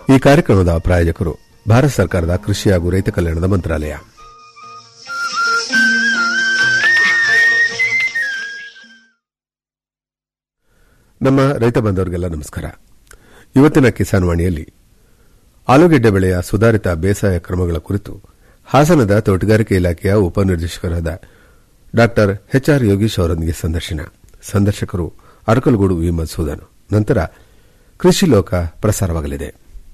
ಈ ಕಾರ್ಯಕ್ರಮದ ಪ್ರಾಯೋಜಕರು ಭಾರತ ಸರ್ಕಾರದ ಕೃಷಿ ಹಾಗೂ ರೈತ ಕಲ್ಯಾಣದ ಮಂತ್ರಾಲಯ ನಮ್ಮ ರೈತ ಬಾಂಧವರಿಗೆಲ್ಲ ನಮಸ್ಕಾರ ಇವತ್ತಿನ ಕಿಸಾನ್ ವಾಣಿಯಲ್ಲಿ ಆಲೂಗೆಡ್ಡೆ ಬೆಳೆಯ ಸುಧಾರಿತ ಬೇಸಾಯ ಕ್ರಮಗಳ ಕುರಿತು ಹಾಸನದ ತೋಟಗಾರಿಕೆ ಇಲಾಖೆಯ ಉಪನಿರ್ದೇಶಕರಾದ ಡಾ ಎಚ್ಆರ್ ಯೋಗೀಶ್ ಅವರೊಂದಿಗೆ ಸಂದರ್ಶನ ಸಂದರ್ಶಕರು ಅರಕಲಗೂಡು ವಿ ಮಧುಸೂದನ್ ನಂತರ ಕೃಷಿ ಲೋಕ ಪ್ರಸಾರವಾಗಲಿದೆ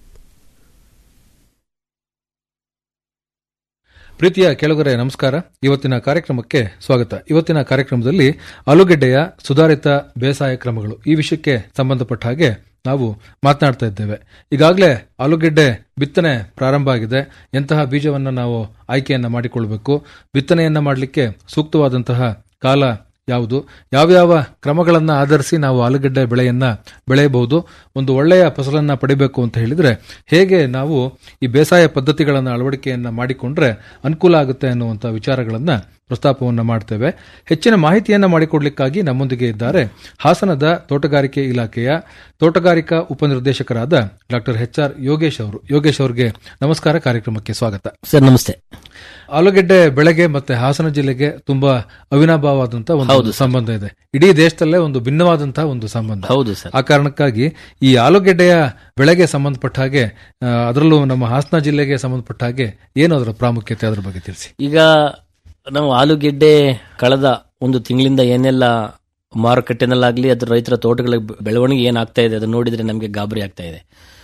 ಪ್ರೀತಿಯ ಕೆಳಗರೆ ನಮಸ್ಕಾರ ಇವತ್ತಿನ ಕಾರ್ಯಕ್ರಮಕ್ಕೆ ಸ್ವಾಗತ ಇವತ್ತಿನ ಕಾರ್ಯಕ್ರಮದಲ್ಲಿ ಆಲೂಗೆಡ್ಡೆಯ ಸುಧಾರಿತ ಬೇಸಾಯ ಕ್ರಮಗಳು ಈ ವಿಷಯಕ್ಕೆ ಸಂಬಂಧಪಟ್ಟ ಹಾಗೆ ನಾವು ಮಾತನಾಡ್ತಾ ಇದ್ದೇವೆ ಈಗಾಗಲೇ ಆಲೂಗೆಡ್ಡೆ ಬಿತ್ತನೆ ಪ್ರಾರಂಭ ಆಗಿದೆ ಎಂತಹ ಬೀಜವನ್ನು ನಾವು ಆಯ್ಕೆಯನ್ನ ಮಾಡಿಕೊಳ್ಬೇಕು ಬಿತ್ತನೆಯನ್ನ ಮಾಡಲಿಕ್ಕೆ ಸೂಕ್ತವಾದಂತಹ ಕಾಲ ಯಾವುದು ಯಾವ್ಯಾವ ಕ್ರಮಗಳನ್ನು ಆಧರಿಸಿ ನಾವು ಆಲೂಗೆಡ್ಡೆ ಬೆಳೆಯನ್ನ ಬೆಳೆಯಬಹುದು ಒಂದು ಒಳ್ಳೆಯ ಫಸಲನ್ನ ಪಡಿಬೇಕು ಅಂತ ಹೇಳಿದ್ರೆ ಹೇಗೆ ನಾವು ಈ ಬೇಸಾಯ ಪದ್ಧತಿಗಳನ್ನು ಅಳವಡಿಕೆಯನ್ನ ಮಾಡಿಕೊಂಡ್ರೆ ಅನುಕೂಲ ಆಗುತ್ತೆ ಅನ್ನುವಂಥ ವಿಚಾರಗಳನ್ನ ಪ್ರಸ್ತಾಪವನ್ನ ಮಾಡ್ತೇವೆ ಹೆಚ್ಚಿನ ಮಾಹಿತಿಯನ್ನ ಮಾಡಿಕೊಡ್ಲಿಕ್ಕಾಗಿ ನಮ್ಮೊಂದಿಗೆ ಇದ್ದಾರೆ ಹಾಸನದ ತೋಟಗಾರಿಕೆ ಇಲಾಖೆಯ ತೋಟಗಾರಿಕಾ ಉಪನಿರ್ದೇಶಕರಾದ ಡಾಕ್ಟರ್ ಎಚ್ ಆರ್ ಯೋಗೇಶ್ ಅವರು ಯೋಗೇಶ್ ಅವರಿಗೆ ನಮಸ್ಕಾರ ಕಾರ್ಯಕ್ರಮಕ್ಕೆ ಸ್ವಾಗತ ಸರ್ ನಮಸ್ತೆ ಆಲೂಗೆಡ್ಡೆ ಬೆಳೆಗೆ ಮತ್ತೆ ಹಾಸನ ಜಿಲ್ಲೆಗೆ ತುಂಬಾ ಅವಿನಾಭಾವವಾದಂತಹ ಒಂದು ಸಂಬಂಧ ಇದೆ ಇಡೀ ದೇಶದಲ್ಲೇ ಒಂದು ಭಿನ್ನವಾದಂತಹ ಒಂದು ಸಂಬಂಧ ಹೌದು ಸರ್ ಆ ಕಾರಣಕ್ಕಾಗಿ ಈ ಆಲೂಗೆಡ್ಡೆಯ ಬೆಳೆಗೆ ಸಂಬಂಧಪಟ್ಟ ಹಾಗೆ ಆ, ಅದರಲ್ಲೂ ನಮ್ಮ ಹಾಸನ ಜಿಲ್ಲೆಗೆ ಸಂಬಂಧಪಟ್ಟ ಹಾಗೆ ಏನು ಅದರ ಪ್ರಾಮುಖ್ಯತೆ ಅದರ ಬಗ್ಗೆ ತಿಳಿಸಿ ಈಗ ನಾವು ಆಲೂಗೆಡ್ಡೆ ಕಳೆದ ಒಂದು ತಿಂಗಳಿಂದ ಏನೆಲ್ಲ ಮಾರುಕಟ್ಟೆನಲ್ಲಾಗ್ಲಿ ಅದ್ರ ರೈತರ ತೋಟಗಳ ಬೆಳವಣಿಗೆ ಏನಾಗ್ತಾ ಇದೆ ಅದನ್ನ ನೋಡಿದ್ರೆ ನಮಗೆ ಗಾಬರಿ ಆಗ್ತಾ ಇದೆ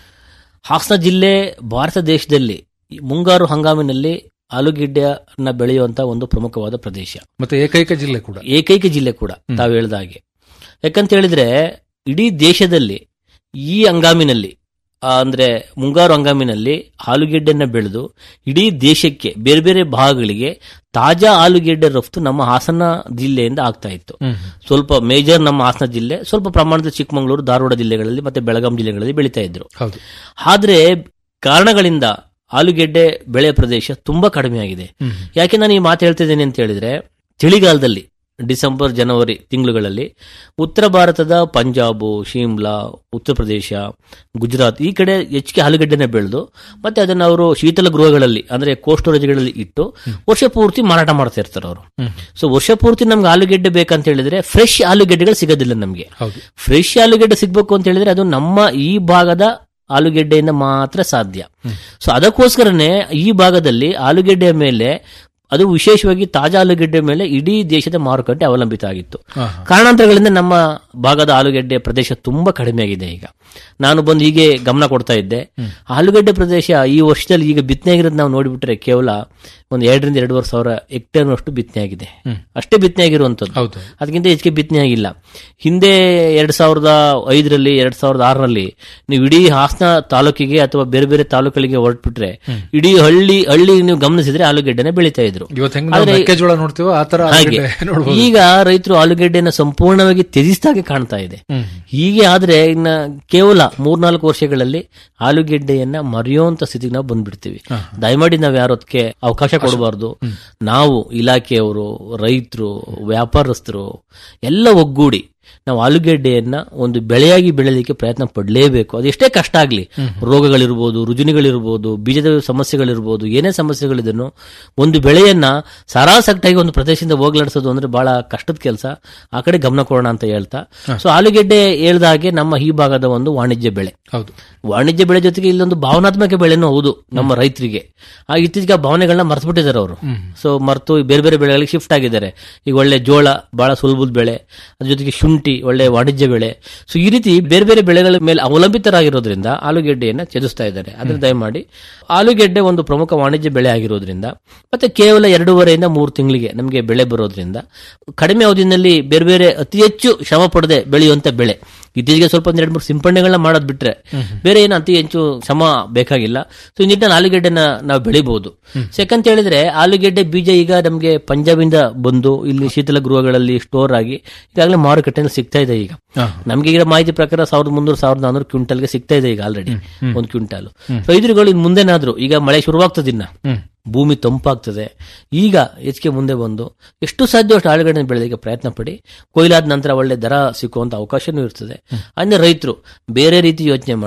ಹಾಸನ ಜಿಲ್ಲೆ ಭಾರತ ದೇಶದಲ್ಲಿ ಈ ಮುಂಗಾರು ಹಂಗಾಮಿನಲ್ಲಿ ಆಲೂಗೆಡ್ಡೆಯನ್ನ ಬೆಳೆಯುವಂತ ಒಂದು ಪ್ರಮುಖವಾದ ಪ್ರದೇಶ ಮತ್ತೆ ಏಕೈಕ ಜಿಲ್ಲೆ ಕೂಡ ಏಕೈಕ ಜಿಲ್ಲೆ ಕೂಡ ತಾವು ಹೇಳ್ದ ಹಾಗೆ ಯಾಕಂತ ಹೇಳಿದ್ರೆ ಇಡೀ ದೇಶದಲ್ಲಿ ಈ ಹಂಗಾಮಿನಲ್ಲಿ ಆ, ಅಂದ್ರೆ ಮುಂಗಾರು ಹಂಗಾಮಿನಲ್ಲಿ ಆಲೂಗೆಡ್ಡೆನ ಬೆಳೆದು ಇಡೀ ದೇಶಕ್ಕೆ ಬೇರೆ ಬೇರೆ ಭಾಗಗಳಿಗೆ ತಾಜಾ ಆಲೂಗೆಡ್ಡೆ ರಫ್ತು ನಮ್ಮ ಹಾಸನ ಜಿಲ್ಲೆಯಿಂದ ಆಗ್ತಾ ಇತ್ತು ಸ್ವಲ್ಪ ಮೇಜರ್ ನಮ್ಮ ಹಾಸನ ಜಿಲ್ಲೆ ಸ್ವಲ್ಪ ಪ್ರಮಾಣದ ಚಿಕ್ಕಮಗಳೂರು ಧಾರವಾಡ ಜಿಲ್ಲೆಗಳಲ್ಲಿ ಮತ್ತೆ ಬೆಳಗಾಂ ಜಿಲ್ಲೆಗಳಲ್ಲಿ ಬೆಳೀತಾ ಇದ್ರು ಹೌದು ಆದ್ರೆ ಕಾರಣಗಳಿಂದ ಆಲೂಗೆಡ್ಡೆ ಬೆಳೆ ಪ್ರದೇಶ ತುಂಬಾ ಕಡಿಮೆ ಆಗಿದೆ ಯಾಕೆ ನಾನು ಈ ಮಾತು ಹೇಳ್ತಿದ್ದೇನೆ ಅಂತ ಹೇಳಿದ್ರೆ ಚಳಿಗಾಲದಲ್ಲಿ ಡಿಸೆಂಬರ್ ಜನವರಿ ತಿಂಗಳುಗಳಲ್ಲಿ ಉತ್ತರ ಭಾರತದ ಪಂಜಾಬು ಶಿಮ್ಲಾ ಉತ್ತರ ಪ್ರದೇಶ ಗುಜರಾತ್ ಈ ಕಡೆ ಹೆಚ್ಚಿಗೆ ಆಲೂಗಡ್ಡೆನ ಬೆಳೆದು ಮತ್ತೆ ಅದನ್ನ ಅವರು ಶೀತಲ ಗೃಹಗಳಲ್ಲಿ ಅಂದ್ರೆ ಕೋಲ್ಡ್ ಸ್ಟೋರೇಜ್ಗಳಲ್ಲಿ ಇಟ್ಟು ವರ್ಷ ಪೂರ್ತಿ ಮಾರಾಟ ಮಾಡ್ತಾ ಇರ್ತಾರೆ ಅವರು ಸೊ ವರ್ಷ ಪೂರ್ತಿ ನಮ್ಗೆ ಆಲೂಗೆಡ್ಡೆ ಬೇಕಂತ ಹೇಳಿದ್ರೆ ಫ್ರೆಶ್ ಆಲೂಗೆಡ್ಡೆಗಳು ಸಿಗೋದಿಲ್ಲ ನಮಗೆ ಹೌದು ಫ್ರೆಶ್ ಆಲೂಗೆಡ್ಡೆ ಸಿಗ್ಬೇಕು ಅಂತ ಹೇಳಿದ್ರೆ ಅದು ನಮ್ಮ ಈ ಭಾಗದ ಆಲೂಗೆಡ್ಡೆಯಿಂದ ಮಾತ್ರ ಸಾಧ್ಯ ಸೊ ಅದಕ್ಕೋಸ್ಕರನೇ ಈ ಭಾಗದಲ್ಲಿ ಆಲೂಗೆಡ್ಡೆಯ ಮೇಲೆ ಅದು ವಿಶೇಷವಾಗಿ ತಾಜಾ ಆಲೂಗೆಡ್ಡೆ ಮೇಲೆ ಇಡೀ ದೇಶದ ಮಾರುಕಟ್ಟೆ ಅವಲಂಬಿತ ಆಗಿತ್ತು ಹಾ, ಕಾರಣಾಂತರಗಳಿಂದ ನಮ್ಮ ಭಾಗದ ಆಲೂಗೆಡ್ಡೆ ಪ್ರದೇಶ ತುಂಬಾ ಕಡಿಮೆ ಆಗಿದೆ ಈಗ ನಾನು ಬಂದು ಹೀಗೆ ಗಮನ ಕೊಡ್ತಾ ಇದ್ದೆ ಆಲೂಗಡ್ಡೆ ಪ್ರದೇಶ ಈ ವರ್ಷದಲ್ಲಿ ಈಗ ಬಿತ್ತನೆ ಆಗಿರೋದು ನಾವು ನೋಡಿಬಿಟ್ರೆ ಕೇವಲ ಒಂದು ಎರಡರಿಂದ ಎರಡೂವರೆ ಸಾವಿರ ಹೆಕ್ಟೇರ್ ಅಷ್ಟು ಬಿತ್ತನೆ ಆಗಿದೆ ಅಷ್ಟೇ ಬಿತ್ತನೆ ಆಗಿರುವಂತದ್ದು ಹೌದು ಅದಕ್ಕಿಂತ ಹೆಚ್ಚಿಗೆ ಬಿತ್ತನೆ ಆಗಿಲ್ಲ ಹಿಂದೆ ಎರಡ್ ಸಾವಿರದ ಐದರಲ್ಲಿ ಎರಡ್ ಸಾವಿರದ ಆರರಲ್ಲಿ ನೀವು ಇಡೀ ಹಾಸನ ತಾಲೂಕಿಗೆ ಅಥವಾ ಬೇರೆ ಬೇರೆ ತಾಲೂಕುಗಳಿಗೆ ಹೊರಟ್ಬಿಟ್ರೆ ಇಡೀ ಹಳ್ಳಿ ಹಳ್ಳಿ ನೀವು ಗಮನಿಸಿದ್ರೆ ಆಲೂಗೆಡ್ಡೆನೆ ಬೆಳೀತಾ ಇದ್ರು ಇವತ್ತು ಹೆಂಗ್ ನಾವು ಮೆಕ್ಕೆಜೋಳ ನೋಡ್ತೀವೋ ಆ ತರ ಹಾಗೆ ಆಲೂಗೆಡ್ಡೆ ನೋಡ್ಬೋದು ಈಗ ರೈತರು ಆಲೂಗೆಡ್ಡೆನ ಸಂಪೂರ್ಣವಾಗಿ ತ್ಯಜಿಸಿದಾಗೆ ಕಾಣ್ತಾ ಇದೆ ಹ್ಮ್. ಹೀಗೆ ಆದ್ರೆ ಇನ್ನ ಕೇವಲ ಮೂರ್ನಾಲ್ಕು ವರ್ಷಗಳಲ್ಲಿ ಆಲೂಗೆಡ್ಡೆಯನ್ನ ಮರೆಯುವಂತ ಸ್ಥಿತಿಗೆ ನಾವು ಬಂದ್ಬಿಡ್ತೀವಿ ದಯಮಾಡಿ ನಾವು ಯಾರು ಅದಕ್ಕೆ ಅವಕಾಶ ಕೊಡಬಾರ್ದು ನಾವು ಇಲಾಖೆಯವರು ರೈತರು ವ್ಯಾಪಾರಸ್ಥರು ಎಲ್ಲ ಒಗ್ಗೂಡಿ ನಾವು ಆಲೂಗೆಡ್ಡೆಯನ್ನ ಒಂದು ಬೆಳೆಯಾಗಿ ಬೆಳೆಯಲಿಕ್ಕೆ ಪ್ರಯತ್ನ ಪಡಲೇಬೇಕು ಅದೆಷ್ಟೇ ಕಷ್ಟ ಆಗ್ಲಿ ರೋಗಗಳಿರ್ಬೋದು ರುಜಿನಿಗಳಿರ್ಬೋದು ಬೀಜದ ಸಮಸ್ಯೆಗಳಿರ್ಬೋದು ಏನೇ ಸಮಸ್ಯೆಗಳಿದನ್ನು ಒಂದು ಬೆಳೆಯನ್ನ ಸರಾಸಟ್ಟಾಗಿ ಒಂದು ಪ್ರದೇಶದಿಂದ ಹೋಗ್ಲಾಡಿಸೋದು ಅಂದ್ರೆ ಬಹಳ ಕಷ್ಟದ ಕೆಲಸ ಆ ಕಡೆ ಗಮನ ಕೊಡೋಣ ಅಂತ ಹೇಳ್ತಾ ಸೊ ಆಲೂಗೆಡ್ಡೆ ಹೇಳ್ದ ಹಾಗೆ ನಮ್ಮ ಈ ಭಾಗದ ಒಂದು ವಾಣಿಜ್ಯ ಬೆಳೆ ಹೌದು ವಾಣಿಜ್ಯ ಬೆಳೆ ಜೊತೆಗೆ ಇಲ್ಲೊಂದು ಭಾವನಾತ್ಮಕ ಬೆಳೆನೂ ಹೌದು ನಮ್ಮ ರೈತರಿಗೆ ಆ ಇತ್ತೀಚೆಗೆ ಆ ಭಾವನೆಗಳನ್ನ ಮರ್ತು ಬಿಟ್ಟಿದ್ದಾರೆ ಅವರು ಸೊ ಮರ್ತು ಈ ಬೇರೆ ಬೇರೆ ಬೆಳೆಗಳಿಗೆ ಶಿಫ್ಟ್ ಆಗಿದ್ದಾರೆ ಈಗ ಒಳ್ಳೆ ಜೋಳ ಬಹಳ ಸುಲಭದ ಬೆಳೆ ಅದ್ರ ಜೊತೆಗೆ ಶುಂಠಿ ಒಳ್ಳೆ ವಾಣಿಜ್ಯ ಬೆಳೆ ಸೊ ಈ ರೀತಿ ಬೇರೆ ಬೇರೆ ಬೆಳೆಗಳ ಮೇಲೆ ಅವಲಂಬಿತರಾಗಿರೋದ್ರಿಂದ ಆಲೂಗೆಡ್ಡೆಯನ್ನ ತ್ಯಜಿಸ್ತಾ ಇದ್ದಾರೆ ಆದ್ರೆ ದಯಮಾಡಿ ಆಲೂಗೆಡ್ಡೆ ಒಂದು ಪ್ರಮುಖ ವಾಣಿಜ್ಯ ಬೆಳೆ ಆಗಿರೋದ್ರಿಂದ ಮತ್ತೆ ಕೇವಲ ಎರಡೂವರೆಯಿಂದ ಮೂರು ತಿಂಗಳಿಗೆ ನಮಗೆ ಬೆಳೆ ಬರೋದ್ರಿಂದ ಕಡಿಮೆ ಅವಧಿನಲ್ಲಿ ಬೇರೆ ಬೇರೆ ಅತಿ ಹೆಚ್ಚು ಶ್ರಮ ಪಡದೆ ಬೆಳೆಯುವಂತ ಬೆಳೆ ಇತ್ತೀಚೆಗೆ ಸ್ವಲ್ಪ ಒಂದ್ ಎರಡು ಮೂರು ಸಿಂಪಡಣೆಗಳನ್ನ ಮಾಡೋದ್ ಬಿಟ್ರೆ ಬೇರೆ ಏನು ಅತಿ ಹೆಚ್ಚು ಶ್ರಮ ಬೇಕಾಗಿಲ್ಲ ಸೊ ಈ ನಿಟ್ಟಿನಲ್ಲಿ ಆಲೂಗೆಡ್ಡೆನ ನಾವು ಬೆಳಿಬಹುದು ಸೆಕೆಂಡ್ ಹೇಳಿದ್ರೆ ಆಲೂಗೆಡ್ಡೆ ಬೀಜ ಈಗ ನಮಗೆ ಪಂಜಾಬಿಂದ ಬಂದು ಇಲ್ಲಿ ಶೀತಲ ಗೃಹಗಳಲ್ಲಿ ಸ್ಟೋರ್ ಆಗಿ ಈಗಾಗಲೇ ಮಾರುಕಟ್ಟೆಯಲ್ಲಿ ಸಿಗ್ತಾ ಇದೆ ಈಗ ಹಾ. ನಮ್ಗೆ ಈಗ ಮಾಹಿತಿ ಪ್ರಕಾರ ಸಾವಿರದ ಮುನ್ನೂರು ಸಾವಿರದ ನಾನೂರು ಕ್ವಿಂಟಲ್ಗೆ ಸಿಗ್ತಾ ಇದೆ ಈಗ ಆಲ್ರೆಡಿ ಒಂದು ಕ್ವಿಂಟಲ್ ರೈತರುಗಳು ಇನ್ ಮುಂದೆನಾದ್ರೂ ಈಗ ಮಳೆ ಶುರುವಾಗ್ತದೆ ಇನ್ನ ಭೂಮಿ ತಂಪಾಗ್ತದೆ ಈಗ ಹೆಚ್ಚಿಗೆ ಮುಂದೆ ಬಂದು ಎಷ್ಟು ಸಾಧ್ಯ ಅಷ್ಟು ಆಳುಗಡೆ ಬೆಳೆದಕ್ಕೆ ಪ್ರಯತ್ನ ಪಡಿ ಕೊಯ್ಲಾದ ನಂತರ ಒಳ್ಳೆ ದರ ಸಿಕ್ಕುವಂತ ಅವಕಾಶನೂ ಇರ್ತದೆ ಅಂದ್ರೆ ರೈತರು ಬೇರೆ ರೀತಿ ಯೋಚನೆ ಮಾಡದೆ